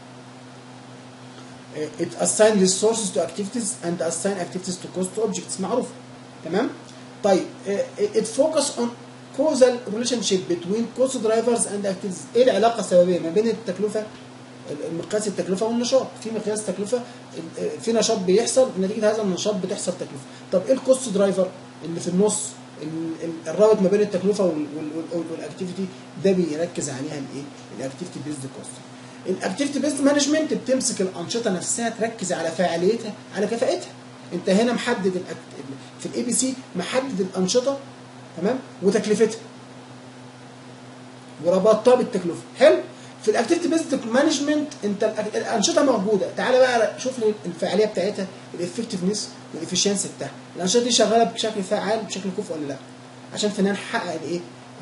it assign resources to activities and assign activities to cost objects معروف تمام طيب it focus on causal relationship between cost drivers and activities ايه العلاقه السببيه ما بين التكلفه مقياس التكلفه والنشاط في مقياس تكلفه في نشاط بيحصل نتيجه هذا النشاط بتحصل تكلفه طب ايه الكوست درايفر اللي في النص الرابط ما بين التكلفه والاكتيفيتي ده بيركز عليها الايه الاكتيفيتي بيزد كوست الاكتيفيتي بيزد مانجمنت بتمسك الانشطه نفسها تركز على فعاليتها على كفاءتها انت هنا محدد في الاي بي سي محدد الانشطه تمام وتكلفتها وربطتها بالتكلفه حلو في الاكتيفيتي بيزد مانجمنت انت الانشطه موجوده تعالى بقى شوف لي الفعاليه بتاعتها الافكتفنس والافشنسي بتاعها الانشطه دي شغاله بشكل فعال بشكل كفء ولا لا عشان في النهايه نحقق الايه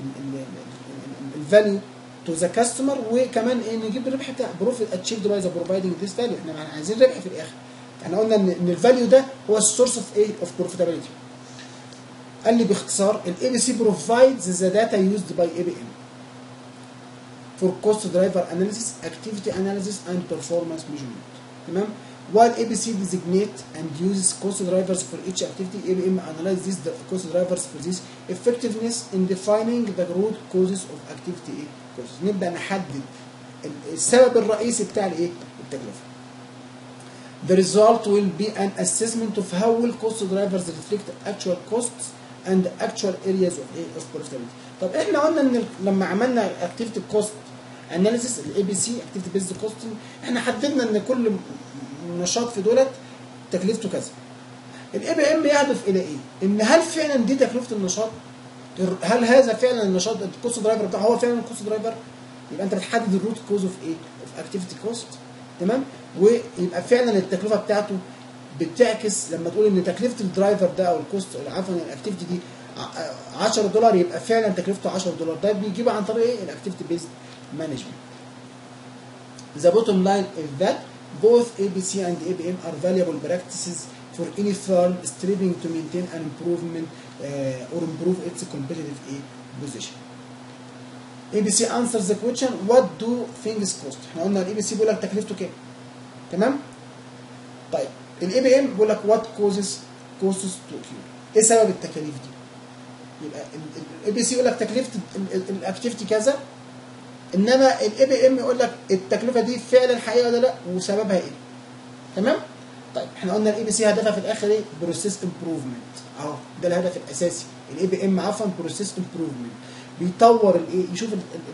الفاليو تو ذا كاستمر وكمان ايه نجيب الربح بتاع بروفيت اتشيفد باي ذا بروفايدنج ذيس فاليو احنا عايزين ربح في الاخر احنا قلنا ان ان الفاليو ده هو السورس اوف ايه اوف بروفيتابيلتي قال لي باختصار الاي بي سي بروفايدز ذا داتا يوزد باي اي بي ام for cost driver analysis, activity analysis and performance measurement. تمام؟ While ABC designate and uses cost drivers for each activity, ABM analyzes these cost drivers for this effectiveness in defining the root causes of activity A causes. نبدأ نحدد السبب الرئيسي بتاع الايه؟ التكلفة. The result will be an assessment of how will cost drivers reflect actual costs and actual areas of, of profitability. طب احنا قلنا ان لما عملنا اكتيفيتي كوست اناليسيس الاي بي سي اكتيفيتي بيزد كوستنج احنا حددنا ان كل نشاط في دولت تكلفته كذا الاي بي ام يهدف الى ايه؟ ان هل فعلا دي تكلفه النشاط؟ هل هذا فعلا النشاط الكوست درايفر بتاعه هو فعلا الكوست درايفر؟ يبقى انت بتحدد الروت كوز اوف ايه؟ اوف اكتيفيتي كوست تمام؟ ويبقى فعلا التكلفه بتاعته بتعكس لما تقول ان تكلفه الدرايفر ده او الكوست عفوا الاكتيفيتي دي 10 دولار يبقى فعلا تكلفته 10 دولار ده بيجيبها عن طريق ايه؟ الاكتيفيتي بيزد management. The bottom line is that both ABC and ABM are valuable practices for any firm striving to maintain an improvement uh, or improve its competitive position. ABC answers the question what do things cost؟ احنا قلنا الاي بي سي بيقول لك تكلفته كام؟ تمام؟ طيب الاي بي ام بيقول لك what causes costs to occur؟ ايه سبب التكاليف دي؟ يبقى الاي بي سي يقول لك تكلفه الاكتيفيتي كذا انما الاي بي ام يقول لك التكلفه دي فعلا حقيقيه ولا لا وسببها ايه تمام طيب احنا قلنا الاي بي سي هدفها في الاخر ايه بروسيس امبروفمنت اهو ده الهدف الاساسي الاي بي ام عفوا بروسيس امبروفمنت بيطور الايه يشوف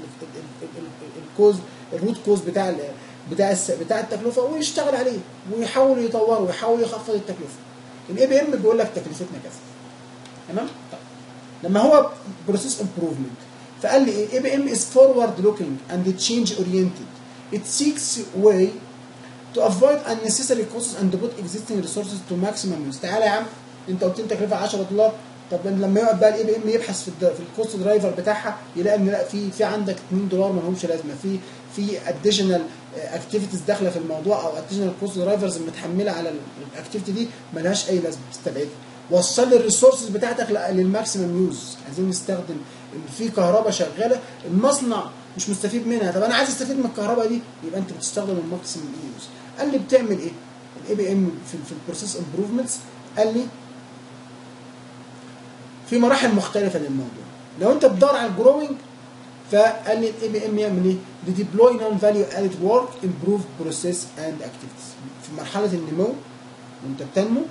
الكوز الروت كوز بتاع بتاع بتاع التكلفه ويشتغل عليه ويحاول يطوره ويحاول يخفض التكلفه الاي بي ام بيقول لك تكلفتنا كذا تمام طيب لما هو بروسيس امبروفمنت فقال لي ايه اي بي ام از فورورد لوكينج اند تشينج اورينتد it seeks way to avoid unnecessary costs and put existing resources to maximum use تعالى يا عم انت قلت لي تكلفه 10 دولار طب لما يقعد بقى الاي بي ام يبحث في في الكوست درايفر بتاعها يلاقي ان لا في في عندك 2 دولار ما لهمش لازمه في في اديشنال اكتيفيتيز داخله في الموضوع او اديشنال كوست درايفرز متحمله على الاكتيفيتي دي ملهاش اي لازمه استبعدها وصل لي الريسورسز بتاعتك للماكسيمم يوز عايزين نستخدم في كهرباء شغاله المصنع مش مستفيد منها طب انا عايز استفيد من الكهرباء دي يبقى انت بتستخدم الماكسيمم يوز قال لي بتعمل ايه الاي بي ام في, في البروسيس امبروفمنتس قال لي في مراحل مختلفه للموضوع لو انت بتدور على الجروينج فقال لي الاي بي ام يعمل ايه؟ ديبلوي نون فاليو ادد ورك امبروف بروسيس اند اكتيفيتيز في مرحله النمو وانت بتنمو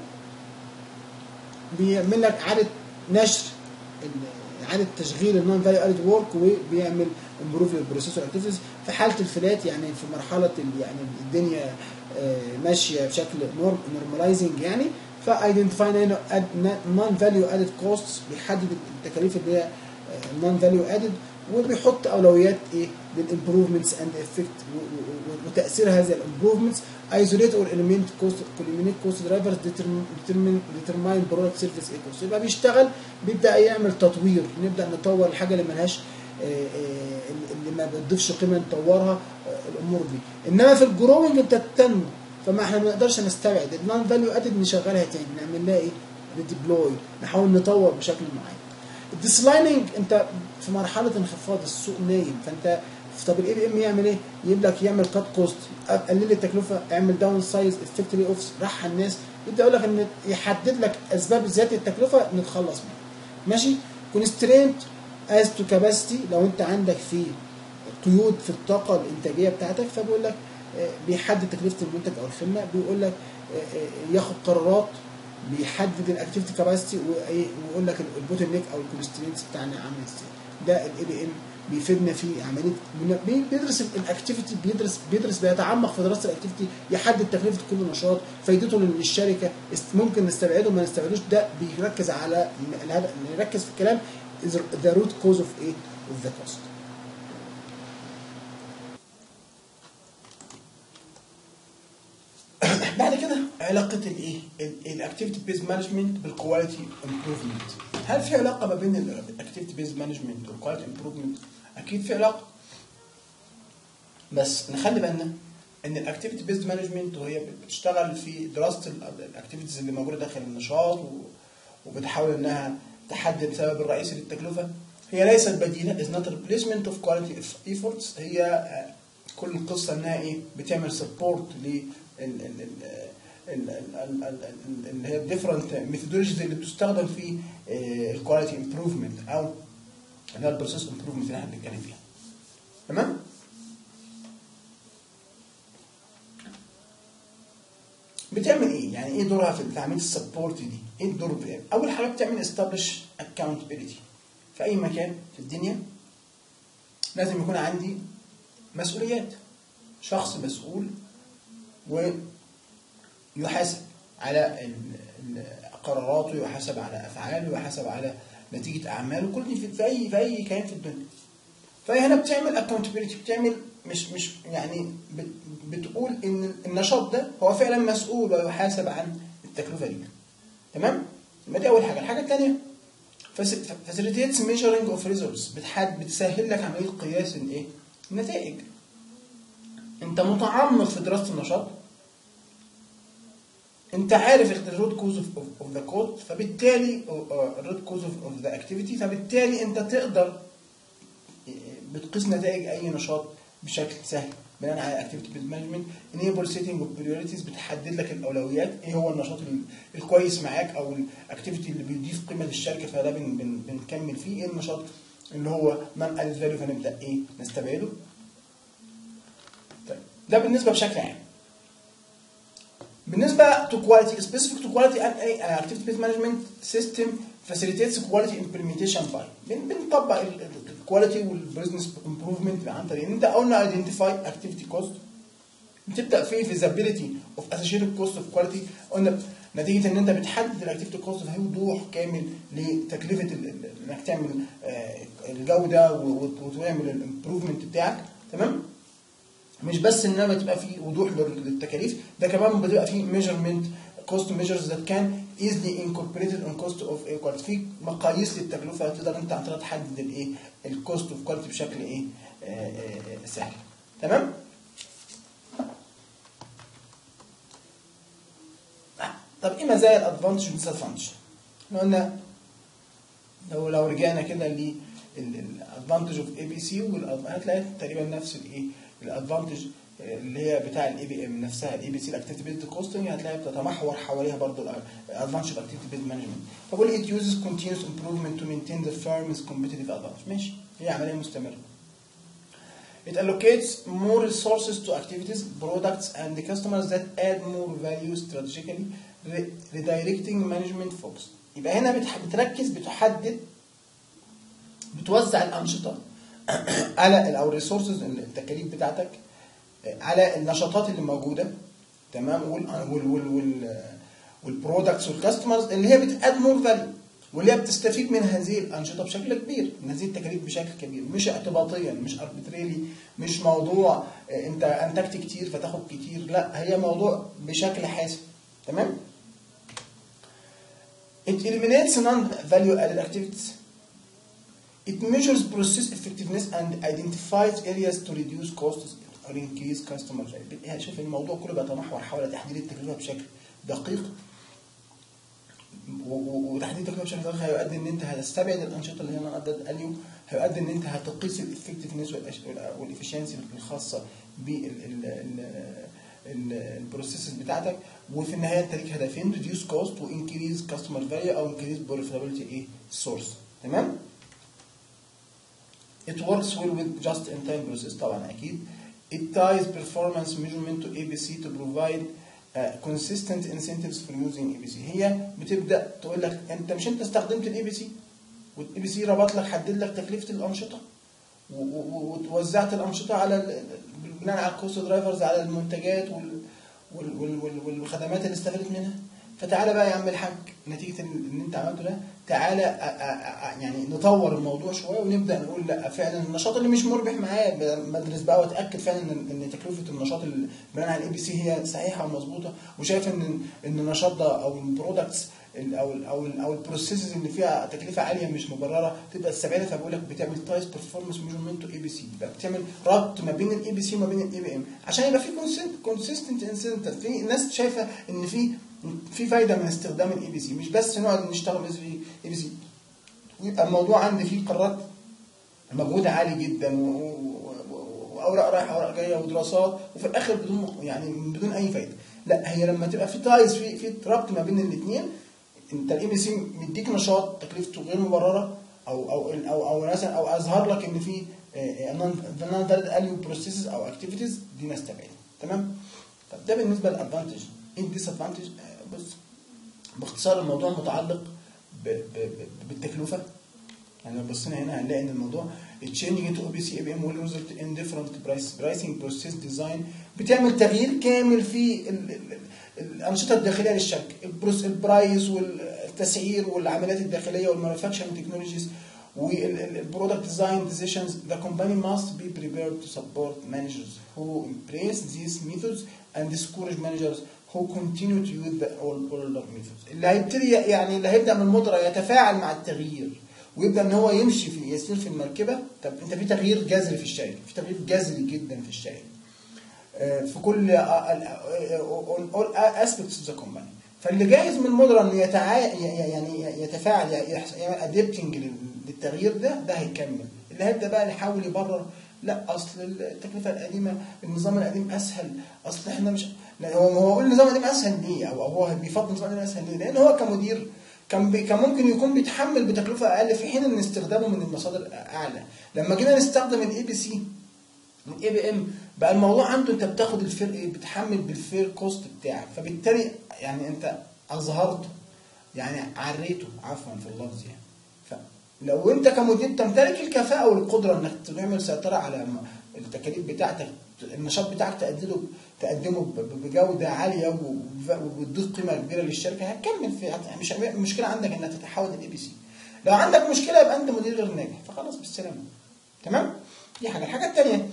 بيعمل لك اعاده نشر اعاده تشغيل النون فاليو ادد ورك وبيعمل امبروف للبروسيسور اكتيفيتيز في حاله الفلات يعني في مرحله يعني الدنيا ماشيه بشكل نورماليزنج يعني فايدنتيفاي نون فاليو ادد كوستس بيحدد التكاليف اللي هي نون فاليو ادد وبيحط اولويات ايه للامبروفمنتس اند افكت وتاثير هذه الامبروفمنتس ايزوليت اور اليمنت كوست كوليمينيت كوست درايفرز ديترمين ديترماين برودكت سيرفيس اي كوست يبقى بيشتغل بيبدا يعمل تطوير نبدا نطور الحاجه اللي ملهاش آه، آه، اللي ما بتضيفش قيمه نطورها آه، الامور دي انما في الجروينج انت تنمو فما احنا ما نقدرش نستبعد النون فاليو ادد نشغلها تاني نعمل لها ايه ريديبلوي نحاول نطور بشكل معين الديسلايننج انت في مرحله انخفاض السوق نايم فانت طب الاي بي ام يعمل ايه؟ يجيب لك يعمل كات كوست قلل التكلفه اعمل داون سايز افكت لي اوفس رح الناس يبدا يقول لك ان يحدد لك اسباب زياده التكلفه نتخلص منها ماشي كونسترينت از تو كاباسيتي لو انت عندك في قيود في الطاقه الانتاجيه بتاعتك فبيقول لك آه، بيحدد تكلفه المنتج او الخدمه بيقول لك آه، آه، ياخد قرارات بيحدد الاكتيفيتي كاباسيتي ويقول لك البوتل نيك او الكونسترينتس بتاعنا عامل ازاي ده الاي بي ام بيفيدنا في عمليه بي- بيدرس الاكتيفيتي بيدرس بيدرس بيتعمق في دراسه الاكتيفيتي يحدد تكلفه كل نشاط فايدته للشركه است- ممكن نستبعده ما نستبعدوش ده بيركز على الهدف يركز في الكلام ذا روت كوز اوف ايه اوف ذا كوست بعد كده علاقه الايه الاكتيفيتي بيز مانجمنت بالكواليتي امبروفمنت هل في علاقه ما بين الاكتيفيتي بيز مانجمنت والكواليتي امبروفمنت اكيد في علاقه بس نخلي بالنا ان الاكتيفيتي بيز مانجمنت وهي بتشتغل في دراسه الاكتيفيتيز اللي موجوده داخل النشاط و- وبتحاول انها تحدد السبب الرئيسي للتكلفه هي ليست بديله is not a replacement of quality efforts هي آه، كل القصه انها ايه بتعمل سبورت لل ال- ال- ال- ال- ال- ال- ال- اللي هي الديفرنت ميثودولوجيز اللي بتستخدم في الكواليتي امبروفمنت او اللي هي البروسيس امبروفمنت اللي احنا بنتكلم فيها تمام بتعمل ايه؟ يعني ايه دورها في في عمليه السبورت دي؟ ايه الدور بتاعها؟ اول حاجه بتعمل استابلش اكونتبيلتي في اي مكان في الدنيا لازم يكون عندي مسؤوليات شخص مسؤول ويحاسب على ال- ال- قراراته يحاسب على افعاله يحاسب على نتيجه اعماله كل دي في- في اي في اي كيان في الدنيا فهي هنا بتعمل اكونتبيلتي بتعمل مش مش يعني بت- بتقول ان النشاط ده هو فعلا مسؤول ويحاسب عن التكلفه دي تمام يبقى دي اول حاجه الحاجه الثانيه facilitates measuring of results بتحد بتسهل لك عمليه قياس الايه النتائج انت متعمق في دراسه النشاط انت عارف الروت كوز اوف ذا كود فبالتالي الروت كوز اوف ذا اكتيفيتي فبالتالي انت تقدر بتقيس نتائج اي نشاط بشكل سهل بناء على اكتيفيتي بيز مانجمنت انيبل سيتنج اوف بريوريتيز بتحدد لك الاولويات ايه هو النشاط ال- الكويس معاك او الاكتيفيتي اللي بيضيف قيمه للشركه فده بن بن بنكمل فيه ايه النشاط اللي هو نون ادد فاليو فنبدا ايه نستبعده طيب ده بالنسبه بشكل عام بالنسبه تو كواليتي سبيسيفيك تو كواليتي ان اي اكتيفيتي بيز مانجمنت سيستم فاسيليتيتس كواليتي امبلمنتيشن باي بنطبق الكواليتي والبزنس امبروفمنت عن طريق ان انت قلنا ايدنتيفاي اكتيفيتي كوست بتبدا في فيزابيلتي اوف اسوشيتد كوست اوف كواليتي قلنا نتيجه ان انت بتحدد الاكتيفيتي كوست في وضوح كامل لتكلفه ال- ال- انك تعمل آه، الجوده و- وتعمل الامبروفمنت بتاعك تمام مش بس ان انا بتبقى في وضوح لل- للتكاليف ده كمان بتبقى في ميجرمنت كوست ميجرز ذات كان ايزلي انكوربريتد اون كوست اوف كواليتي في مقاييس للتكلفه تقدر انت عن طريقها تحدد الايه الكوست اوف كواليتي بشكل ايه آه، آه، سهل تمام طب ايه مزايا الادفانتج والديس ادفانتج؟ احنا قلنا لو لو رجعنا كده للادفانتج اوف اي بي سي هتلاقي تقريبا نفس الايه الادفانتج اللي هي بتاع الاي بي ام نفسها الاي بي سي الاكتيفيتي بيزد كوستنج هتلاقي بتتمحور حواليها برضه الادفانتج اوف اكتيفيتي بيزد مانجمنت فبقول it uses continuous improvement to maintain the firm's competitive advantage ماشي هي عمليه مستمره It allocates more resources to activities, products, and the customers that add more value strategically, re- redirecting management focus. يبقى هنا بتح- بتركز بتحدد بتوزع الأنشطة على ال- أو الريسورسز التكاليف بتاعتك على النشاطات اللي موجودة تمام وال وال وال وال والبرودكتس والكاستمرز اللي هي بتاد مور فاليو واللي هي بتستفيد من هذه الانشطه بشكل كبير من هذه التكاليف بشكل كبير مش اعتباطيا مش اربيتريلي مش موضوع آه، انت انتجت كتير فتاخد كتير لا هي موضوع بشكل حاسم تمام It eliminates non-value added activities. It measures process effectiveness and identifies areas to reduce costs or increase customer value. شوف الموضوع كله بيتمحور حول تحديد التكلفة بشكل دقيق و- و- وتحديد التكلفة بشكل دقيق هيؤدي ان انت هتستبعد الانشطة اللي هي non added value هيؤدي ان انت هتقيس الافكتفنس والافشنسي الخاصة بالبروسيسز بتاعتك وفي النهايه انت ليك هدفين ريديوس كوست وانكريز كاستمر فاليو او انكريز بروفيتابيلتي ايه سورس تمام It works well with just in time process طبعا اكيد It ties performance measurement to ABC to provide uh, consistent incentives for using ABC هي بتبدا تقول لك انت مش انت استخدمت الاي بي سي والاي بي سي ربط لك حدد لك تكلفه الانشطه و- و- ووزعت الانشطه على ال- بناء على الكوست درايفرز على المنتجات وال وال وال وال والخدمات اللي استفدت منها فتعالى بقى يا عم الحاج نتيجه ان إن انت عملته ده تعالى أ- أ- أ- يعني نطور الموضوع شويه ونبدا نقول لا فعلا النشاط اللي مش مربح معايا ب- بدرس بقى واتاكد فعلا ان إن تكلفه النشاط اللي بناء على الاي بي سي هي صحيحه ومظبوطه وشايف ان ان النشاط ده او البرودكتس ال- او ال او ال او البروسيسز اللي فيها تكلفه عاليه مش مبرره تبقى تستبعدها فبقول لك بتعمل تايس بيرفورمانس ميجرمنت اي بي سي يبقى بتعمل ربط ما بين الاي بي سي وما بين الاي بي ام عشان يبقى في كونسيستنت انسنتيف في ناس شايفه ان في في فايده من استخدام الاي بي سي مش بس نقعد نشتغل بس في اي بي سي ويبقى الموضوع عندي فيه قرارات مجهود عالي جدا و- و- و- واوراق رايحه اوراق جايه ودراسات وفي الاخر بدون يعني بدون اي فايده لا هي لما تبقى في تايز في في ربط ما بين الاثنين انت الاي بي سي مديك نشاط تكلفته غير مبرره او او او او مثلا او اظهر لك ان في نون فاليد اليو بروسيسز او اكتيفيتيز دي نستبعدها تمام طب ده بالنسبه للادفانتج ايه الديس ادفانتج بص باختصار الموضوع متعلق ب- ب- ب- بالتكلفه يعني لو بصينا هنا هنلاقي ان الموضوع changing into OBC ABM will result in different price pricing process design بتعمل تغيير كامل في ال- ال- الانشطه الداخليه للشركه البروس البرايس والتسعير والعمليات الداخليه والمانيفاكتشرنج تكنولوجيز والبرودكت ديزاين decisions the company must be prepared to support managers who embrace these methods and discourage managers who continue to use the old older methods اللي هيبتدي يعني اللي هيبدا من المدراء يتفاعل مع التغيير ويبدا ان هو يمشي في يسير في المركبه طب انت في تغيير جذري في الشركه في تغيير جذري جدا في الشركه آه، في كل on all aspects of the company فاللي جاهز من المدراء انه يتعا يعني يتفاعل يحص- يعمل اديبتنج للتغيير ده ده هيكمل اللي هيبدا بقى يحاول يبرر لا اصل التكلفه القديمه النظام القديم اسهل اصل احنا مش لا هو هو يقول النظام القديم اسهل ليه او أو هو بيفضل النظام القديم اسهل ليه؟ لان هو كمدير كان بي كان ممكن يكون بيتحمل بتكلفه اقل في حين ان استخدامه من المصادر اعلى لما جينا نستخدم الاي بي سي الاي بي ام بقى الموضوع عنده انت بتاخد الفير ايه بتحمل بالفير كوست بتاعك فبالتالي يعني انت اظهرته يعني عريته عفوا في اللفظ يعني فلو انت كمدير تمتلك الكفاءه والقدره انك تعمل سيطره على م- التكاليف بتاعتك النشاط بتاعك تقدمه تقدمه ب- ب- بجوده عاليه وب- وبتضيف قيمه كبيره للشركه هتكمل في هت- مش المشكله عندك انك تتحول للاي بي سي لو عندك مشكله يبقى انت مدير غير ناجح فخلاص بالسلامه تمام دي حاجه الحاجه الثانيه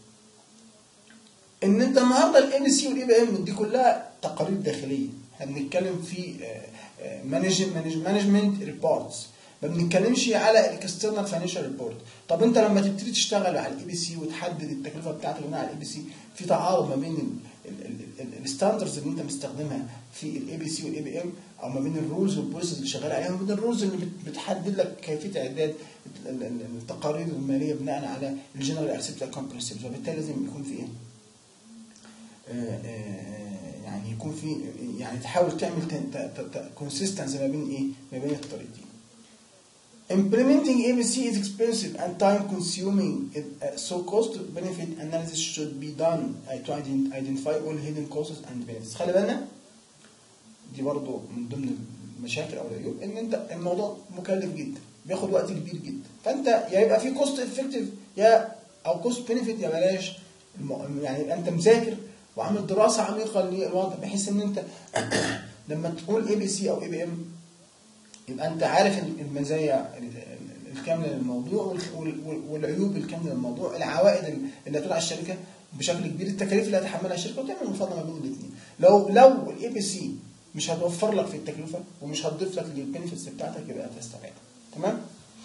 ان انت النهارده الاي بي سي والاي بي ام دي كلها تقارير داخليه احنا بنتكلم في مانجمنت ريبورتس ما بنتكلمش على الاكسترنال فاينانشال ريبورت طب انت لما تبتدي تشتغل على الاي بي سي وتحدد التكلفه بتاعتك بناء على الاي بي سي في تعارض ما بين الستاندرز اللي انت مستخدمها في الاي بي سي والاي بي ام او ما بين الرولز والبروسيس اللي شغال عليها وما بين الرولز اللي بت- بتحدد لك كيفيه اعداد ال- ال- التقارير الماليه بناء على الجنرال اكسبت كومبرنسيف وبالتالي لازم يكون في ايه؟ آه، آه، يعني يكون في يعني تحاول تعمل كونسيستنسي ما بين ايه؟ ما بين الطريقتين. Implementing ABC is expensive and time consuming, It, uh, so cost benefit analysis should be done uh, to ident- identify all hidden costs and benefits. خلي بالنا دي برضو من ضمن المشاكل او العيوب ان انت الموضوع مكلف جدا بياخد وقت كبير جدا فانت يا يبقى في كوست افكتيف يا او كوست بنفيت يا بلاش الم- يعني يبقى انت مذاكر وعامل دراسه عميقه للوضع بحيث ان انت لما تقول اي بي سي او اي بي ام يبقى انت عارف المزايا ال- ال- الكامله للموضوع وال- وال- والعيوب الكامله للموضوع العوائد اللي هتقول على الشركه بشكل كبير التكاليف اللي هتحملها الشركه وتعمل مفاضله ما بين الاثنين لو لو الاي بي سي مش هتوفر لك في التكلفه ومش هتضيف لك للبنفيتس بتاعتك يبقى هتستبعدها تمام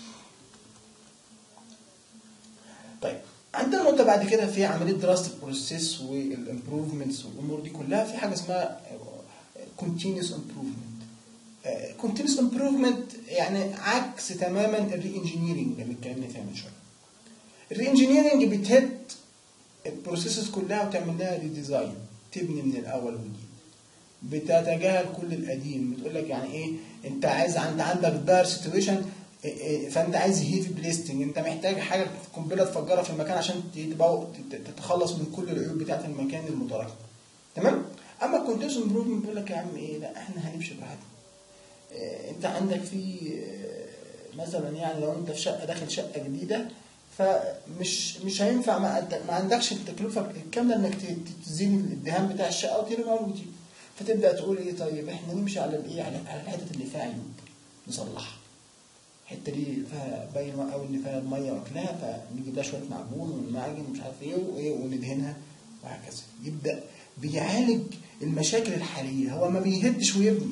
طيب عندنا نقطه بعد كده في عمليه دراسه البروسيس والامبروفمنتس والامور دي كلها في حاجه اسمها continuous improvement continuous improvement يعني عكس تماما الري انجينيرنج اللي اتكلمنا فيها من شويه الري انجينيرنج بتهد البروسيسز كلها وتعمل لها ريديزاين تبني من الاول وجديد بتتجاهل كل القديم بتقول لك يعني ايه انت عايز عند عندك دار سيتويشن فانت عايز هيفي بليستنج انت محتاج حاجه قنبله تفجرها في المكان عشان تبقى تتخلص من كل العيوب بتاعه المكان المتراكم تمام اما الكونتينوس امبروفمنت بيقول لك يا عم ايه لا احنا هنمشي براحتنا إيه، انت عندك في إيه، مثلا يعني لو انت في شقه داخل شقه جديده فمش مش هينفع ما, ما عندكش التكلفه الكامله انك ت- تزيل الدهان بتاع الشقه وترمي اول وجديد فتبدا تقول ايه طيب احنا نمشي على الايه على على الحتت اللي فيها عيوب نصلحها الحته دي فيها باين قوي ان فيها الميه واكلها فنجيب لها شويه معجون والمعجن ومش عارف ايه وايه وندهنها وهكذا يبدا بيعالج المشاكل الحاليه هو ما بيهدش ويبني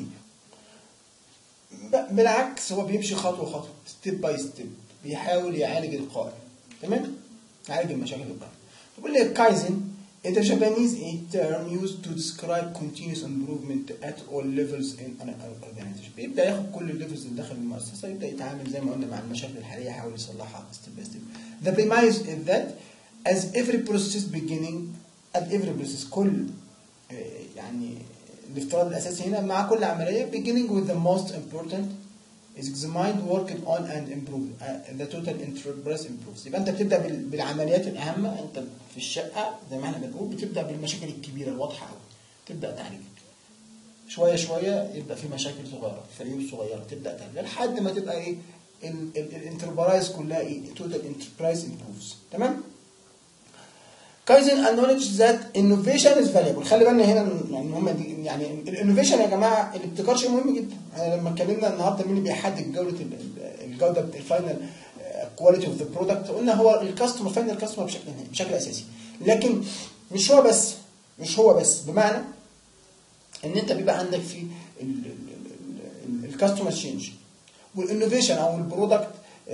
ب- بالعكس هو بيمشي خطوه خطوه ستيب باي ستيب بيحاول يعالج القائم تمام يعالج المشاكل القائم بيقول لي كايزن is a Japanese a term used to describe continuous improvement at all levels in an organization بيبدا ياخد كل الليفلز اللي داخل المؤسسه يبدا يتعامل زي ما قلنا مع المشاكل الحاليه يحاول يصلحها ستيب باي ستيب the premise is that as every process beginning at every process كل آه، يعني الافتراض الاساسي هنا مع كل عمليه beginning with the most important is examined worked on and improved uh, the total enterprise improves يبقى انت بتبدا بال- بالعمليات الاهمه انت في الشقه زي ما احنا بنقول بتبدا بالمشاكل الكبيره الواضحه قوي تبدا تعالجها شويه شويه يبدا في مشاكل صغيره في عيوب صغيره تبدا تعالجها لحد ما تبقى ايه الانتربرايز كلها ايه total enterprise improves تمام كايزن acknowledge that innovation is valuable خلي بالنا هنا يعني هم دي يعني الانوفيشن يا جماعه الابتكار شيء مهم جدا احنا لما اتكلمنا النهارده مين اللي بيحدد جوده ال- ال- الجوده الفاينل كواليتي اوف ذا برودكت قلنا هو الكاستمر فاينل كاستمر بشكل بشكل اساسي لكن مش هو بس مش هو بس بمعنى ان انت بيبقى عندك في الكاستمر تشينج والانوفيشن او البرودكت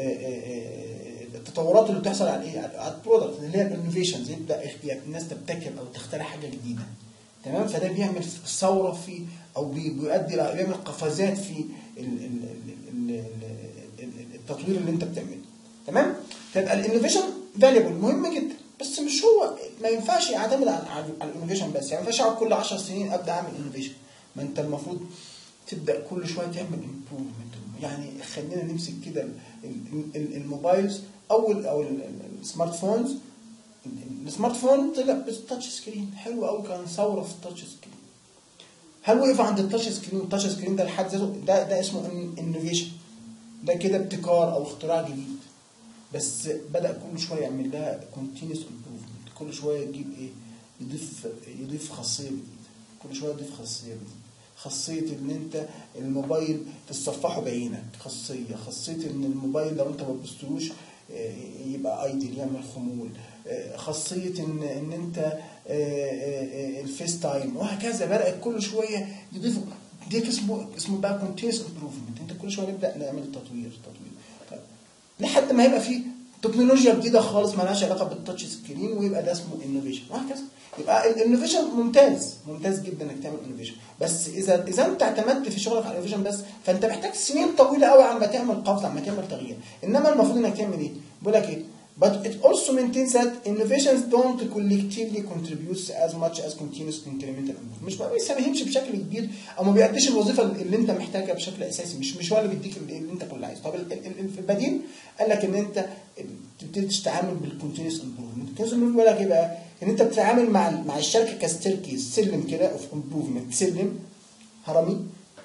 التطورات اللي بتحصل على ايه على البرودكت اللي هي الانوفيشنز يبدا الناس تبتكر او تخترع حاجه جديده تمام فده بيعمل ثوره في او بي- بيؤدي ل- بيعمل قفزات في ال- ال- ال- ال- ال- التطوير اللي انت بتعمله تمام فيبقى الانوفيشن فاليبل مهم جدا بس مش هو ما ينفعش يعتمد على على على الانوفيشن بس يعني ما ينفعش اقعد كل 10 سنين ابدا اعمل انوفيشن ما انت المفروض تبدا كل شويه تعمل امبروفمنت يعني خلينا نمسك كده ال- ال- ال- الموبايلز او ال او ال- ال- السمارت فونز السمارت فون طلع بالتاتش سكرين حلو قوي كان ثوره في التاتش سكرين هل وقف عند التاتش سكرين التاتش سكرين ده لحد ذاته ده ده اسمه انوفيشن ده كده ابتكار او اختراع جديد بس بدا كل شويه يعمل لها كونتينوس امبروفمنت كل شويه يجيب ايه يضيف يضيف خاصيه جديده كل شويه يضيف خاصيه جديده خاصيه ان انت الموبايل تصفحه بعينك خاصيه خاصيه ان الموبايل لو انت ما تبصلوش آه، يبقى ايدل يعمل خمول آه، خاصيه ان ان انت آه، آه، آه، الفيس تايم وهكذا بدات كل شويه يضيفوا دي اسمه اسمه بقى كونتينوس امبروفمنت انت كل شويه نبدا نعمل تطوير تطوير طيب لحد ما يبقى في تكنولوجيا جديده خالص مالهاش علاقه بالتاتش سكرين ويبقى ده اسمه انوفيشن وهكذا يبقى الانوفيشن ممتاز ممتاز جدا انك تعمل انوفيشن بس اذا اذا انت اعتمدت في شغلك على الانوفيشن بس فانت محتاج سنين طويله قوي عما تعمل قفزه عما تعمل تغيير انما المفروض انك تعمل ايه؟ بيقول لك ايه؟ But it also maintains that innovations don't collectively contribute as much as continuous incremental improvement. مش ما بيساهمش بشكل كبير او ما بيأديش الوظيفه اللي انت محتاجها بشكل اساسي مش مش هو اللي بيديك اللي اللي انت كله عايزه. طب ال- ال- ال- البديل قال لك ان انت تبتدي تتعامل بالكونتينوس امبروفمنت. الكونتينوس امبروفمنت بيقول لك ايه بقى؟ ان انت بتتعامل مع ال- مع الشركه كستيركيز سلم كده اوف امبروفمنت سلم هرمي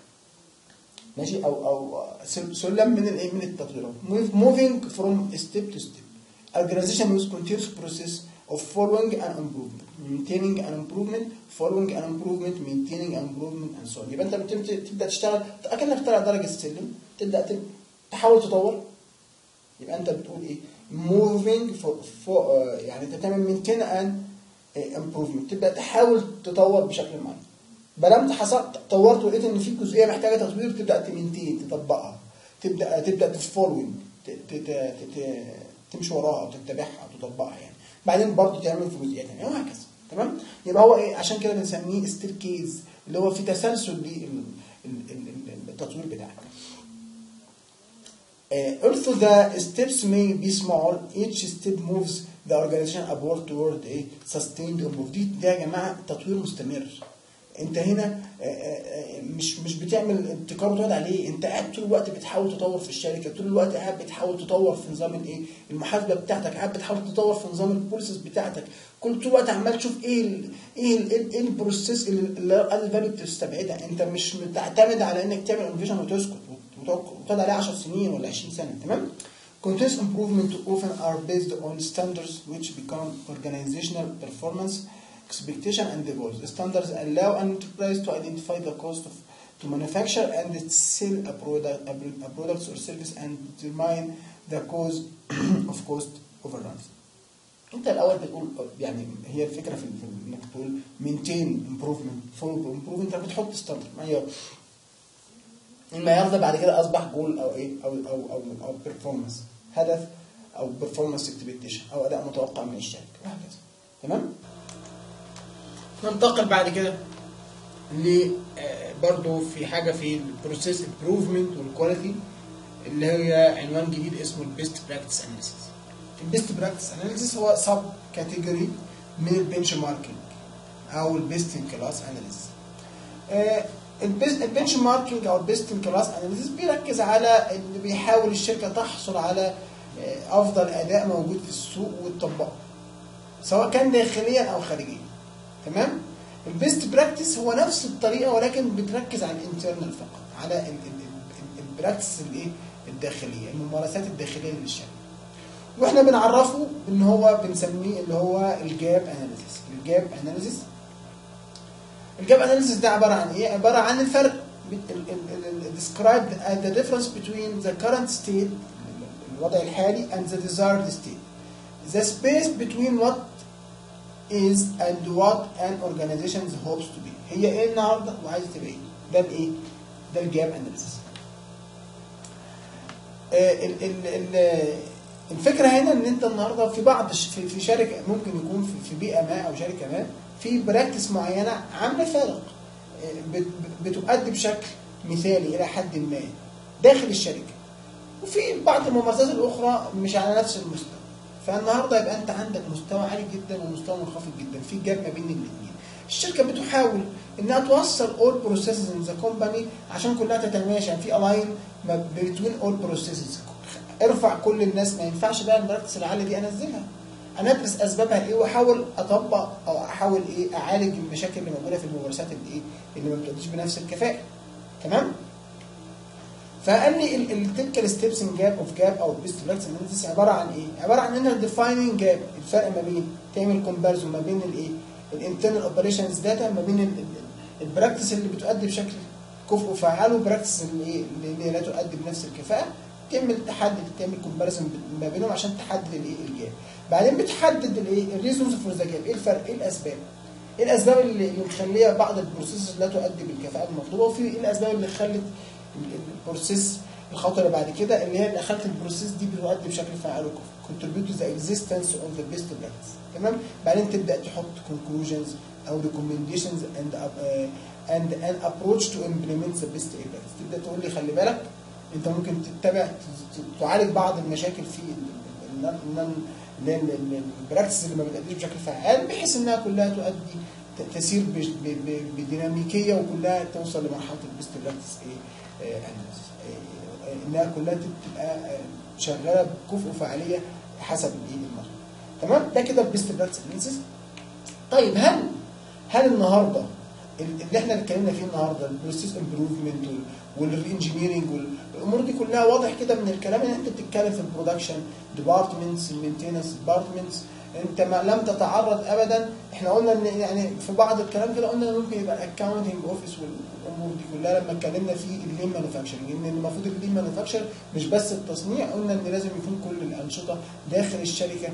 ماشي او او سل- سلم من الايه من التطويرات موفينج فروم ستيب تو ستيب organization with continuous process of following an improvement maintaining an improvement following an improvement maintaining an improvement and so on يبقى انت بتبدا تبدا تشتغل اكنك طالع درجه السلم تبدا تب- تحاول تطور يبقى انت بتقول ايه moving for, for uh, يعني انت بتعمل maintain and uh, improvement تبدا تحاول تطور بشكل معين بلمت حصلت طورت ولقيت ان في جزئيه محتاجه تطوير تبدا تمنتين تطبقها تبدا تبدا تفولوينج تمشي وراها او تتبعها او تطبقها يعني بعدين برضه تعمل في جزئيات ثانيه وهكذا تمام يبقى هو ايه عشان كده بنسميه ستير كيز اللي هو في تسلسل للتطوير بتاعك Uh, although the steps may be small, each step moves the organization upward toward a sustained improvement. دي ده يا جماعه تطوير مستمر. انت هنا آه، آه، مش مش بتعمل ابتكار وتقعد عليه، انت قاعد طول الوقت بتحاول تطور في الشركه، طول الوقت قاعد بتحاول تطور في نظام الايه؟ المحاسبه بتاعتك، قاعد بتحاول تطور في نظام البوليسز بتاعتك، كل طول الوقت عمال تشوف ايه ال ايه ال ايه البروسيس اللي الفاليو بتستبعدها، انت مش بتعتمد على انك تعمل انفيشن وتسكت وتقعد عليه 10 سنين ولا 20 سنه تمام Continuous improvement often are based on standards which become organizational performance expectation and the goals. Standards allow an enterprise to identify the cost of to manufacture and sell a product, a, pro- a product or service and determine the cause of cost overruns. انت الاول بتقول يعني هي الفكره في في انك تقول مينتين امبروفمنت فولو امبروفمنت انت بتحط ستاندرد معيار المعيار ده بعد كده اصبح جول او ايه او او او او بيرفورمانس هدف او بيرفورمانس اكسبكتيشن او اداء متوقع من الشركه وهكذا تمام ننتقل بعد كده ل آه، برضو في حاجه في البروسيس امبروفمنت والكواليتي اللي هي عنوان جديد اسمه البيست براكتس اناليسيس البيست براكتس اناليسيس هو سب كاتيجوري من البنش ماركينج او البيست ان كلاس اناليسيس البنش ماركينج او البيست ان كلاس اناليسيس بيركز على ان بيحاول الشركه تحصل على آه، افضل اداء موجود في السوق وتطبقه سواء كان داخليا او خارجيا تمام البيست براكتس هو نفس الطريقه ولكن بتركز على الانترنال فقط على البراكتس الايه الداخليه الممارسات الداخليه للشركه واحنا بنعرفه ان هو بنسميه اللي هو الجاب اناليسيس الجاب اناليسيس الجاب اناليسيس ده عباره عن ايه عباره عن الفرق describe the difference between the current state الوضع الحالي and the desired state the space between what is and what an organization hopes to be هي ايه النهارده وعايزه تبقى ايه ده الايه ده الجاب اناليسيس ال- ال- ال- الفكره هنا ان انت النهارده في بعض الش- في في شركه ممكن يكون في- في بيئه ما او شركه ما في براكتس معينه عامله فارق آه، بت- بتؤدي بشكل مثالي الى حد ما داخل الشركه وفي بعض الممارسات الاخرى مش على نفس المستوى فالنهارده يبقى انت عندك مستوى عالي جدا ومستوى منخفض جدا في جاب ما بين الاثنين الشركه بتحاول انها توصل اول بروسيسز ان ذا كومباني عشان كلها تتماشى في الاين بين اول بروسيسز ارفع كل الناس ما ينفعش بقى المراكز العاليه دي انزلها انا ادرس اسبابها ايه واحاول اطبق او احاول ايه اعالج المشاكل اللي موجوده في الممارسات اللي ايه اللي ما بتؤديش بنفس الكفاءه تمام فقال لي التيبكال ستيبس ان جاب اوف جاب او البيست براكتس اناليسيس عباره عن ايه؟ عباره عن انك ديفايننج جاب الفرق ما بين تعمل كومباريزون ما بين الايه؟ الانترنال اوبريشنز داتا ما بين البراكتس اللي بتؤدي بشكل كفء وفعال والبراكتس اللي ايه اللي لا تؤدي بنفس الكفاءه تعمل تحدد تعمل كومباريزون ما بينهم عشان تحدد الايه الجاب بعدين بتحدد الايه الريزونز فور ذا جاب ايه الفرق ايه الاسباب ايه الاسباب اللي اللي مخليه بعض البروسيس لا تؤدي بالكفاءه المطلوبه وفي ايه الاسباب اللي خلت البروسيس الخطوه اللي بعد كده اللي هي اللي خلت البروسيس دي بتؤدي بشكل فعال contribute to the existence of the best practice تمام بعدين تبدا تحط conclusions او recommendations and uh, and an approach to implement the best practice تبدا تقول لي خلي بالك انت ممكن تتبع ت- تعالج بعض المشاكل في ال- ال- ال- ال- ال- البراكتس اللي ما بتأديش بشكل فعال بحيث انها كلها تؤدي ت- تسير بش- ب- ب- بديناميكيه وكلها توصل لمرحله البيست براكتس ايه آه، analysis. آه، آه، انها كلها تبقى آه، شغاله بكفء وفعاليه حسب الايه المطلوب تمام ده كده البيست براكتس اناليسيس طيب هل هل النهارده اللي احنا اتكلمنا فيه النهارده البروسيس امبروفمنت والانجينيرنج والامور دي كلها واضح كده من الكلام ان انت بتتكلم في البرودكشن ديبارتمنتس المينتيننس ديبارتمنتس انت ما لم تتعرض ابدا احنا قلنا ان يعني في بعض الكلام كده قلنا ان ممكن يبقى الاكونتنج اوفيس والامور دي كلها لما اتكلمنا في اللين مانيفاكتشرنج ان المفروض اللين مانيفاكتشر مش بس التصنيع قلنا ان لازم يكون كل الانشطه داخل الشركه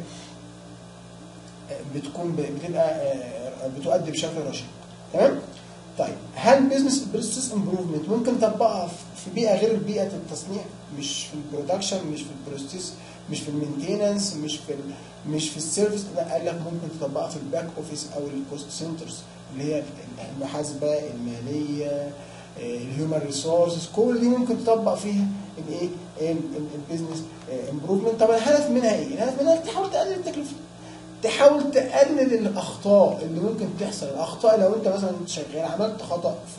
بتكون بتبقى بتؤدي بشكل رشيد تمام طيب هل بزنس بروسيس امبروفمنت ممكن تطبقها في بيئه غير بيئه التصنيع مش في البرودكشن مش في البروسيس مش في المينتيننس مش في مش في السيرفيس لا قال لك ممكن تطبقها في الباك اوفيس او الكوست سنترز اللي هي المحاسبه الماليه الهيومن ريسورسز كل دي ممكن تطبق فيها الايه البيزنس امبروفمنت طب الهدف منها ايه؟ الهدف منها تحاول تقلل التكلفه تحاول تقلل الاخطاء اللي ممكن تحصل الاخطاء لو انت مثلا شغال عملت خطا في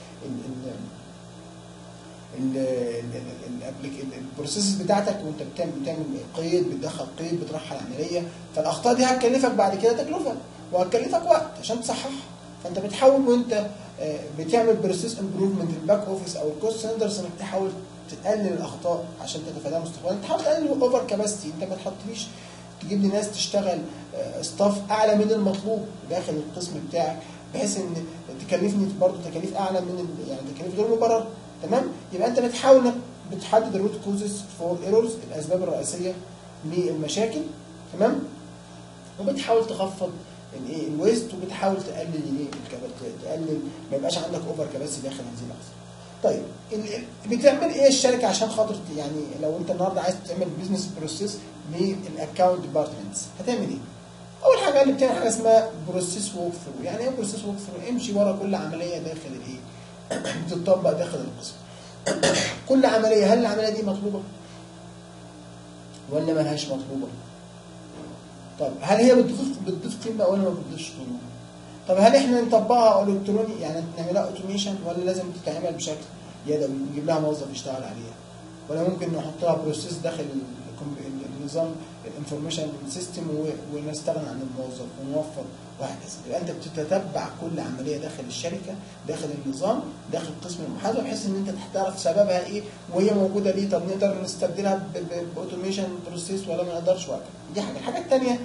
البروسيس بتاعتك وانت بتعمل بتعمل قيد بتدخل قيد بترحل عمليه فالاخطاء دي هتكلفك بعد كده تكلفه وهتكلفك وقت عشان تصححها فانت بتحاول وانت بتعمل بروسيس امبروفمنت الباك اوفيس او الكوست سنترز انك تحاول تقلل الاخطاء عشان تتفاداها مستقبلا تحاول تقلل الاوفر كاباسيتي انت ما تحطليش تجيب لي ناس تشتغل ستاف اعلى من المطلوب داخل القسم بتاعك بحيث ان تكلفني برضه تكاليف اعلى من يعني تكاليف غير مبرره تمام يبقى انت بتحاول انك بتحدد الروت كوزز فور ايرورز الاسباب الرئيسيه للمشاكل تمام وبتحاول تخفض الايه الويست وبتحاول تقلل الايه تقلل ما يبقاش عندك اوفر كباسيتي داخل هذه اللحظه طيب بتعمل ايه الشركه عشان خاطر يعني لو انت النهارده عايز تعمل بزنس بروسيس للاكونت ديبارتمنتس هتعمل ايه؟ اول حاجه اللي بتعمل حاجه اسمها بروسيس ووك ثرو يعني ايه بروسيس ووك ثرو؟ امشي ورا كل عمليه داخل الايه؟ بتطبق داخل القسم كل عمليه هل العمليه دي مطلوبه؟ ولا ملهاش مطلوبه؟ طب هل هي بتضيف بتضيف قيمه ولا ما بتضيفش قيمه؟ طب هل احنا نطبقها الكتروني يعني نعملها اوتوميشن ولا لازم تتعمل بشكل يدوي نجيب لها موظف يشتغل عليها؟ ولا ممكن نحط لها بروسيس داخل النظام الانفورميشن سيستم ونستغنى عن الموظف ونوفر وهكذا يبقى انت بتتتبع كل عمليه داخل الشركه داخل النظام داخل قسم المحاسبه بحيث ان انت تعرف سببها ايه وهي موجوده ليه طب نقدر نستبدلها باوتوميشن بروسيس ولا ما نقدرش وهكذا دي حاجه الحاجه الثانيه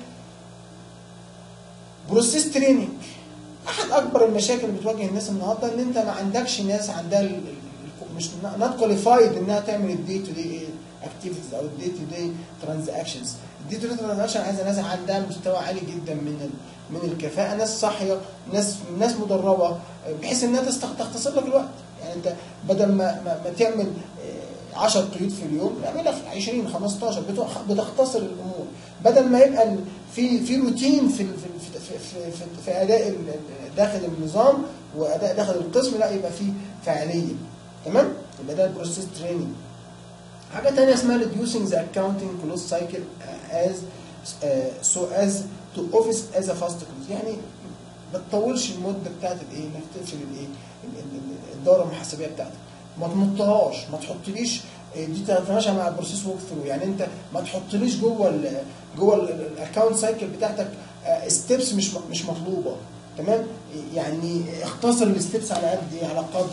بروسيس تريننج احد اكبر المشاكل اللي بتواجه الناس النهارده ان انت ما عندكش ناس عندها مش نوت كواليفايد انها تعمل الدي تو دي اكتيفيتيز او الدي تو دي ترانزاكشنز الدي تو دي ترانزاكشن عايزه ناس عندها مستوى عالي جدا من من الكفاءه ناس صاحيه ناس ناس مدربه بحيث انها تختصر لك الوقت يعني انت بدل ما ما, ما تعمل 10 قيود في اليوم اعملها 20 15 بتختصر الامور بدل ما يبقى في في روتين في في في, في, في, في اداء داخل النظام واداء داخل القسم لا يبقى في فعاليه تمام يبقى ده البروسيس تريننج حاجه ثانيه اسمها reducing the accounting close cycle as uh, so as to office as a fast close يعني ما تطولش المده بتاعت الايه انك تقفل الايه الدوره المحاسبيه بتاعتك ما تمطهاش ما تحطليش دي تتماشى مع البروسيس ورك ثرو يعني انت ما تحطليش جوه ال جوه الاكونت سايكل بتاعتك ستيبس مش مش مطلوبه تمام يعني اختصر الستيبس على قد ايه على قدر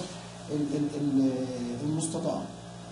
المستطاع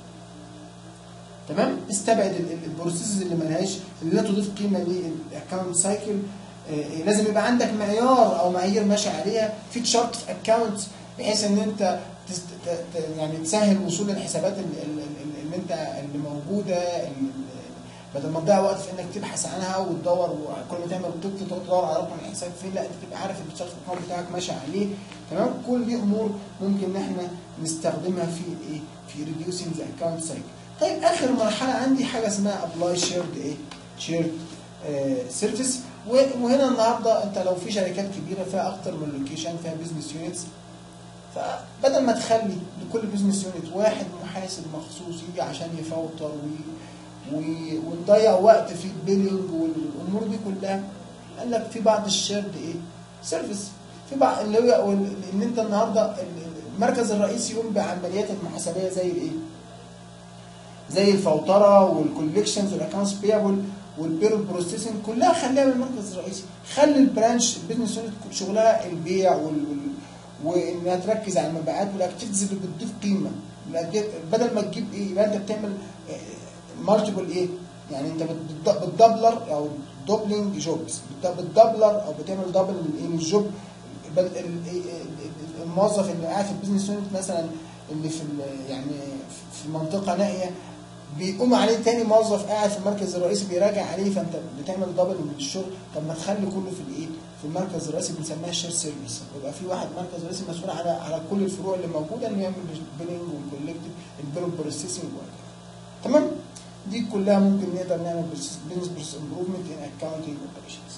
تمام استبعد البروسيسز اللي ملهاش اللي لا تضيف قيمه للاكونت سايكل لازم يبقى عندك معيار او معايير ماشي عليها في تشارت في اكونت بحيث ان انت يعني تسهل وصول الحسابات اللي انت اللي موجوده بدل ما تضيع وقت في انك تبحث عنها وتدور وكل ما تعمل قيد تدور على رقم الحساب فين لا انت تبقى عارف التشارت الاكونت بتاعك ماشي عليه تمام كل دي امور ممكن ان احنا نستخدمها في ايه في ريديوسينج ذا اكونت سايكل طيب اخر مرحله عندي حاجه اسمها ابلاي شيرد ايه شيرد سيرفيس وهنا النهارده انت لو في شركات كبيره فيها اكتر من لوكيشن فيها بزنس يونتس فبدل ما تخلي لكل بزنس يونت واحد محاسب مخصوص يجي عشان يفوتر وي ونضيع وقت في البيلينج والامور دي كلها قال لك في بعض الشيرد ايه سيرفيس في بعض اللي هو ان انت النهارده المركز الرئيسي يقوم بعمليات المحاسبيه زي الايه؟ زي الفوتره والكوليكشنز والاكونتس بيبل والبيرول بروسيسنج كلها خليها من المركز الرئيسي خلي البرانش البيزنس يونت شغلها البيع وال, وال وانها تركز على المبيعات والاكتيفيتيز اللي بتضيف قيمه بدل ما تجيب ايه يبقى انت بتعمل مالتيبل ايه يعني انت بت- بتدبلر او دوبلينج جوبز بتدبلر او بتعمل دبل للجوب بل- ال- ال- ال- الموظف اللي قاعد في البيزنس يونت مثلا اللي في ال- يعني في منطقه نائيه بيقوم عليه تاني موظف قاعد في المركز الرئيسي بيراجع عليه فانت بتعمل دبل من الشغل طب ما تخلي كله في الايه في المركز الرئيسي بنسميها شير سيرفيس يبقى في واحد مركز رئيسي مسؤول على على كل الفروع اللي موجوده انه يعمل البيلنج والكولكتيف البيل بروسيسنج وهكذا تمام دي كلها ممكن نقدر نعمل بزنس بروسيس امبروفمنت ان اكونتنج اوبريشنز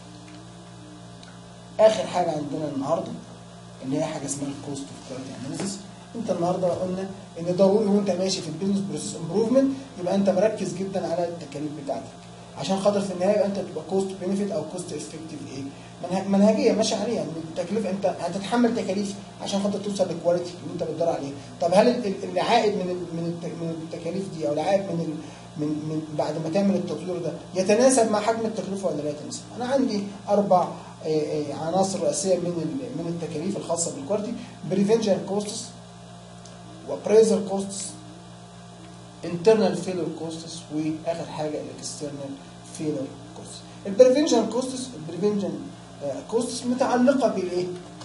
اخر حاجه عندنا النهارده اللي هي حاجه اسمها الكوست اوف كواليتي اناليسيس انت النهارده قلنا ان ضروري وانت ماشي في البيزنس بروسيس امبروفمنت يبقى انت مركز جدا على التكاليف بتاعتك عشان خاطر في النهايه يبقى انت تبقى كوست بينفيت او كوست افكتيف ايه منه- منهجيه ماشي عليها يعني التكليف انت هتتحمل تكاليف عشان خاطر توصل للكواليتي اللي انت بتدور عليه طب هل ال- ال- العائد من ال- من الت- من التكاليف دي او العائد من ال من من بعد ما تعمل التطوير ده يتناسب مع حجم التكلفه ولا لا يتناسب؟ انا عندي اربع آه، آه، عناصر رئيسيه من ال- من التكاليف الخاصه بالكواليتي بريفنشن كوستس وابريزر كوستس internal failure costs واخر حاجه الاكسترنال failure costs البريفنشن كوستس البريفنشن كوستس متعلقه بالايه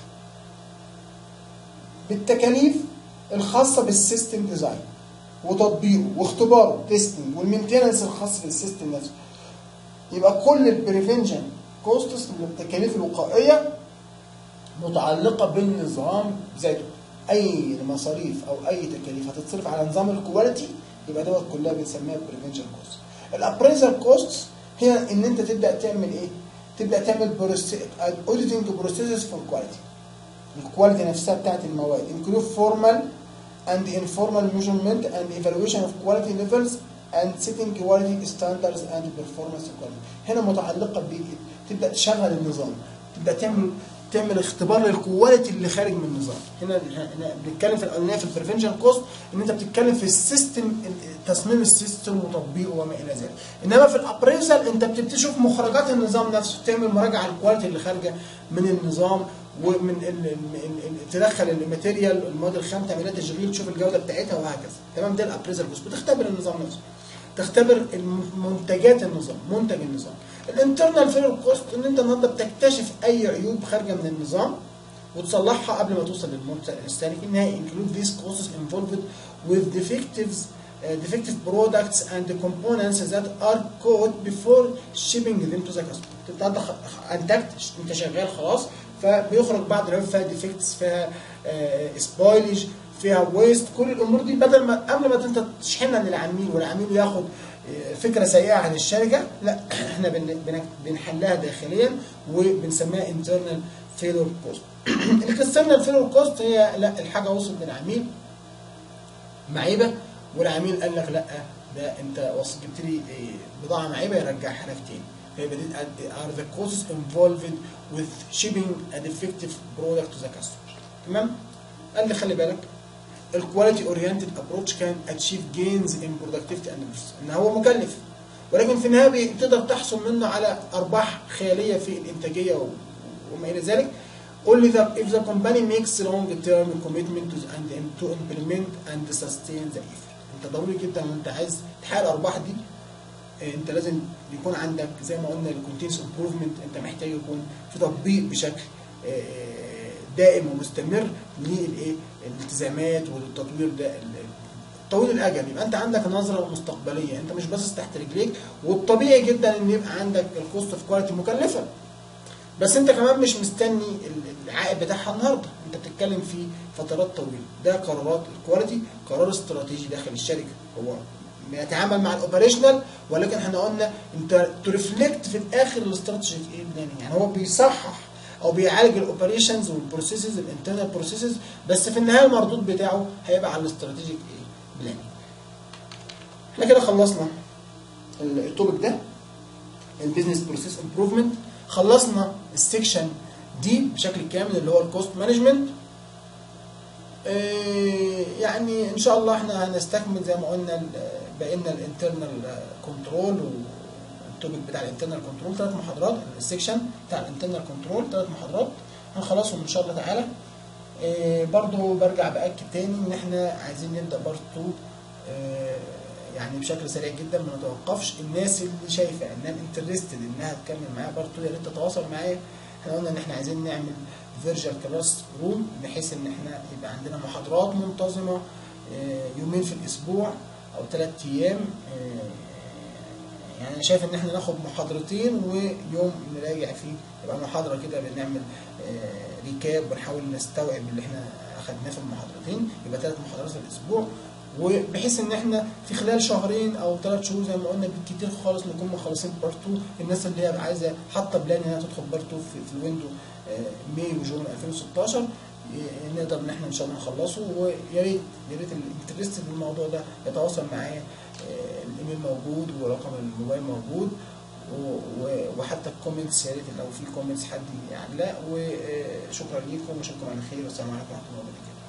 بالتكاليف الخاصه بالسيستم ديزاين وتطبيقه واختباره تيستنج والمينتنس الخاص بالسيستم نفسه يبقى كل البريفنشن كوستس من التكاليف الوقائيه متعلقه بالنظام ذاته اي مصاريف او اي تكاليف هتتصرف على نظام الكواليتي يبقى دوت كلها بنسميها بريفنشن كوست الابريزر كوست هي ان انت تبدا تعمل ايه تبدا تعمل اوديتنج بروسيسز فور كواليتي الكواليتي نفسها بتاعت المواد include formal and informal measurement and evaluation of quality levels and setting quality standards and performance quality هنا متعلقه ب تبدا تشغل النظام تبدا تعمل تعمل اختبار للكواليتي اللي خارج من النظام هنا هنا بنتكلم في الاولانيه في البريفنشن كوست ان انت بتتكلم في السيستم تصميم السيستم وتطبيقه وما الى ذلك انما في الابريزال انت بتبتدي تشوف مخرجات النظام نفسه تعمل مراجعه على الكواليتي اللي خارجه من النظام ومن ال ال ال ال تدخل الماتيريال المواد الخام تعمل لها تشغيل تشوف الجوده بتاعتها وهكذا تمام ده الابريزال كوست بتختبر النظام نفسه تختبر منتجات النظام منتج النظام الانترنال فيلر كوست ان انت النهارده بتكتشف اي عيوب خارجه من النظام وتصلحها قبل ما توصل للمنتج الثاني في النهايه include these costs involved with defectives uh, defective products and components that are caught before shipping them to the customer انت انتجت انت شغال خلاص فبيخرج بعض العيوب فيها ديفكتس فيها سبويلج فيها ويست كل الامور دي بدل ما قبل ما انت تشحنها للعميل والعميل ياخد فكره سيئه عن الشركه لا احنا بنحلها داخليا وبنسميها انترنال فيلور كوست الاكسترنال فيلور كوست هي لا الحاجه وصلت للعميل معيبه والعميل قال لك لا ده انت وصلت جبت لي بضاعه معيبه يرجعها لك تاني فيبقى دي are the costs involved with shipping a defective product to the customer تمام قال لي خلي بالك الكواليتي اورينتد ابروتش كان اتشيف جينز ان برودكتيفيتي اناليسيس ان هو مكلف ولكن في النهايه تقدر تحصل منه على ارباح خياليه في الانتاجيه وما الى ذلك only that if the company makes long term commitment to and to implement and sustain the effort انت ضروري جدا وانت عايز تحقق الارباح دي انت لازم يكون عندك زي ما قلنا الكونتينس امبروفمنت انت محتاج يكون في تطبيق بشكل دائم ومستمر للايه الالتزامات والتطوير ده طويل الاجل يبقى انت عندك نظره مستقبليه انت مش باصص تحت رجليك والطبيعي جدا ان يبقى عندك الكوست اوف كواليتي مكلفه بس انت كمان مش مستني العائد بتاعها النهارده انت بتتكلم في فترات طويله ده قرارات الكواليتي قرار استراتيجي داخل الشركه هو بيتعامل مع الاوبريشنال ولكن احنا قلنا انت ترفلكت في الاخر الاستراتيجي ايه بلاننج يعني هو بيصحح او بيعالج الاوبريشنز والبروسيسز الانترنال بروسيسز بس في النهايه المردود بتاعه هيبقى على الاستراتيجيك ايه بلاننج احنا كده خلصنا التوبيك ده البيزنس بروسيس امبروفمنت خلصنا السكشن دي بشكل كامل اللي هو الكوست مانجمنت يعني ان شاء الله احنا هنستكمل زي ما قلنا بقى لنا الانترنال كنترول التوبيك بتاع الانترنال كنترول ثلاث محاضرات السكشن بتاع الانترنال كنترول ثلاث محاضرات هنخلصهم ان شاء الله تعالى إيه برضو برجع باكد تاني ان احنا عايزين نبدا بارت 2 إيه يعني بشكل سريع جدا ما نتوقفش الناس اللي شايفه انها انترستد انها تكمل معايا برضه يا ريت تتواصل معايا احنا قلنا ان احنا عايزين نعمل فيرجوال كلاس روم بحيث ان احنا يبقى عندنا محاضرات منتظمه آه، يومين في الاسبوع او ثلاث ايام آه، يعني انا شايف ان احنا ناخد محاضرتين ويوم نراجع فيه يبقى محاضره كده بنعمل آه، ريكاب ونحاول نستوعب اللي احنا اخدناه في المحاضرتين يبقى ثلاث محاضرات في الاسبوع وبحيث ان احنا في خلال شهرين او ثلاث شهور زي ما قلنا بالكتير خالص نكون مخلصين بارت 2 الناس اللي هي عايزه حاطه بلان انها تدخل بارت 2 في, في الويندو آه، ماي وجون 2016 ي- نقدر ان احنا ان شاء الله نخلصه ويا ريت يا ريت الانترست بالموضوع ده يتواصل معايا آه، الايميل موجود ورقم الموبايل موجود و- و- وحتى الكومنتس يا ريت لو في كومنتس حد يعلق وشكرا ليكم واشوفكم على خير والسلام عليكم ورحمه الله وبركاته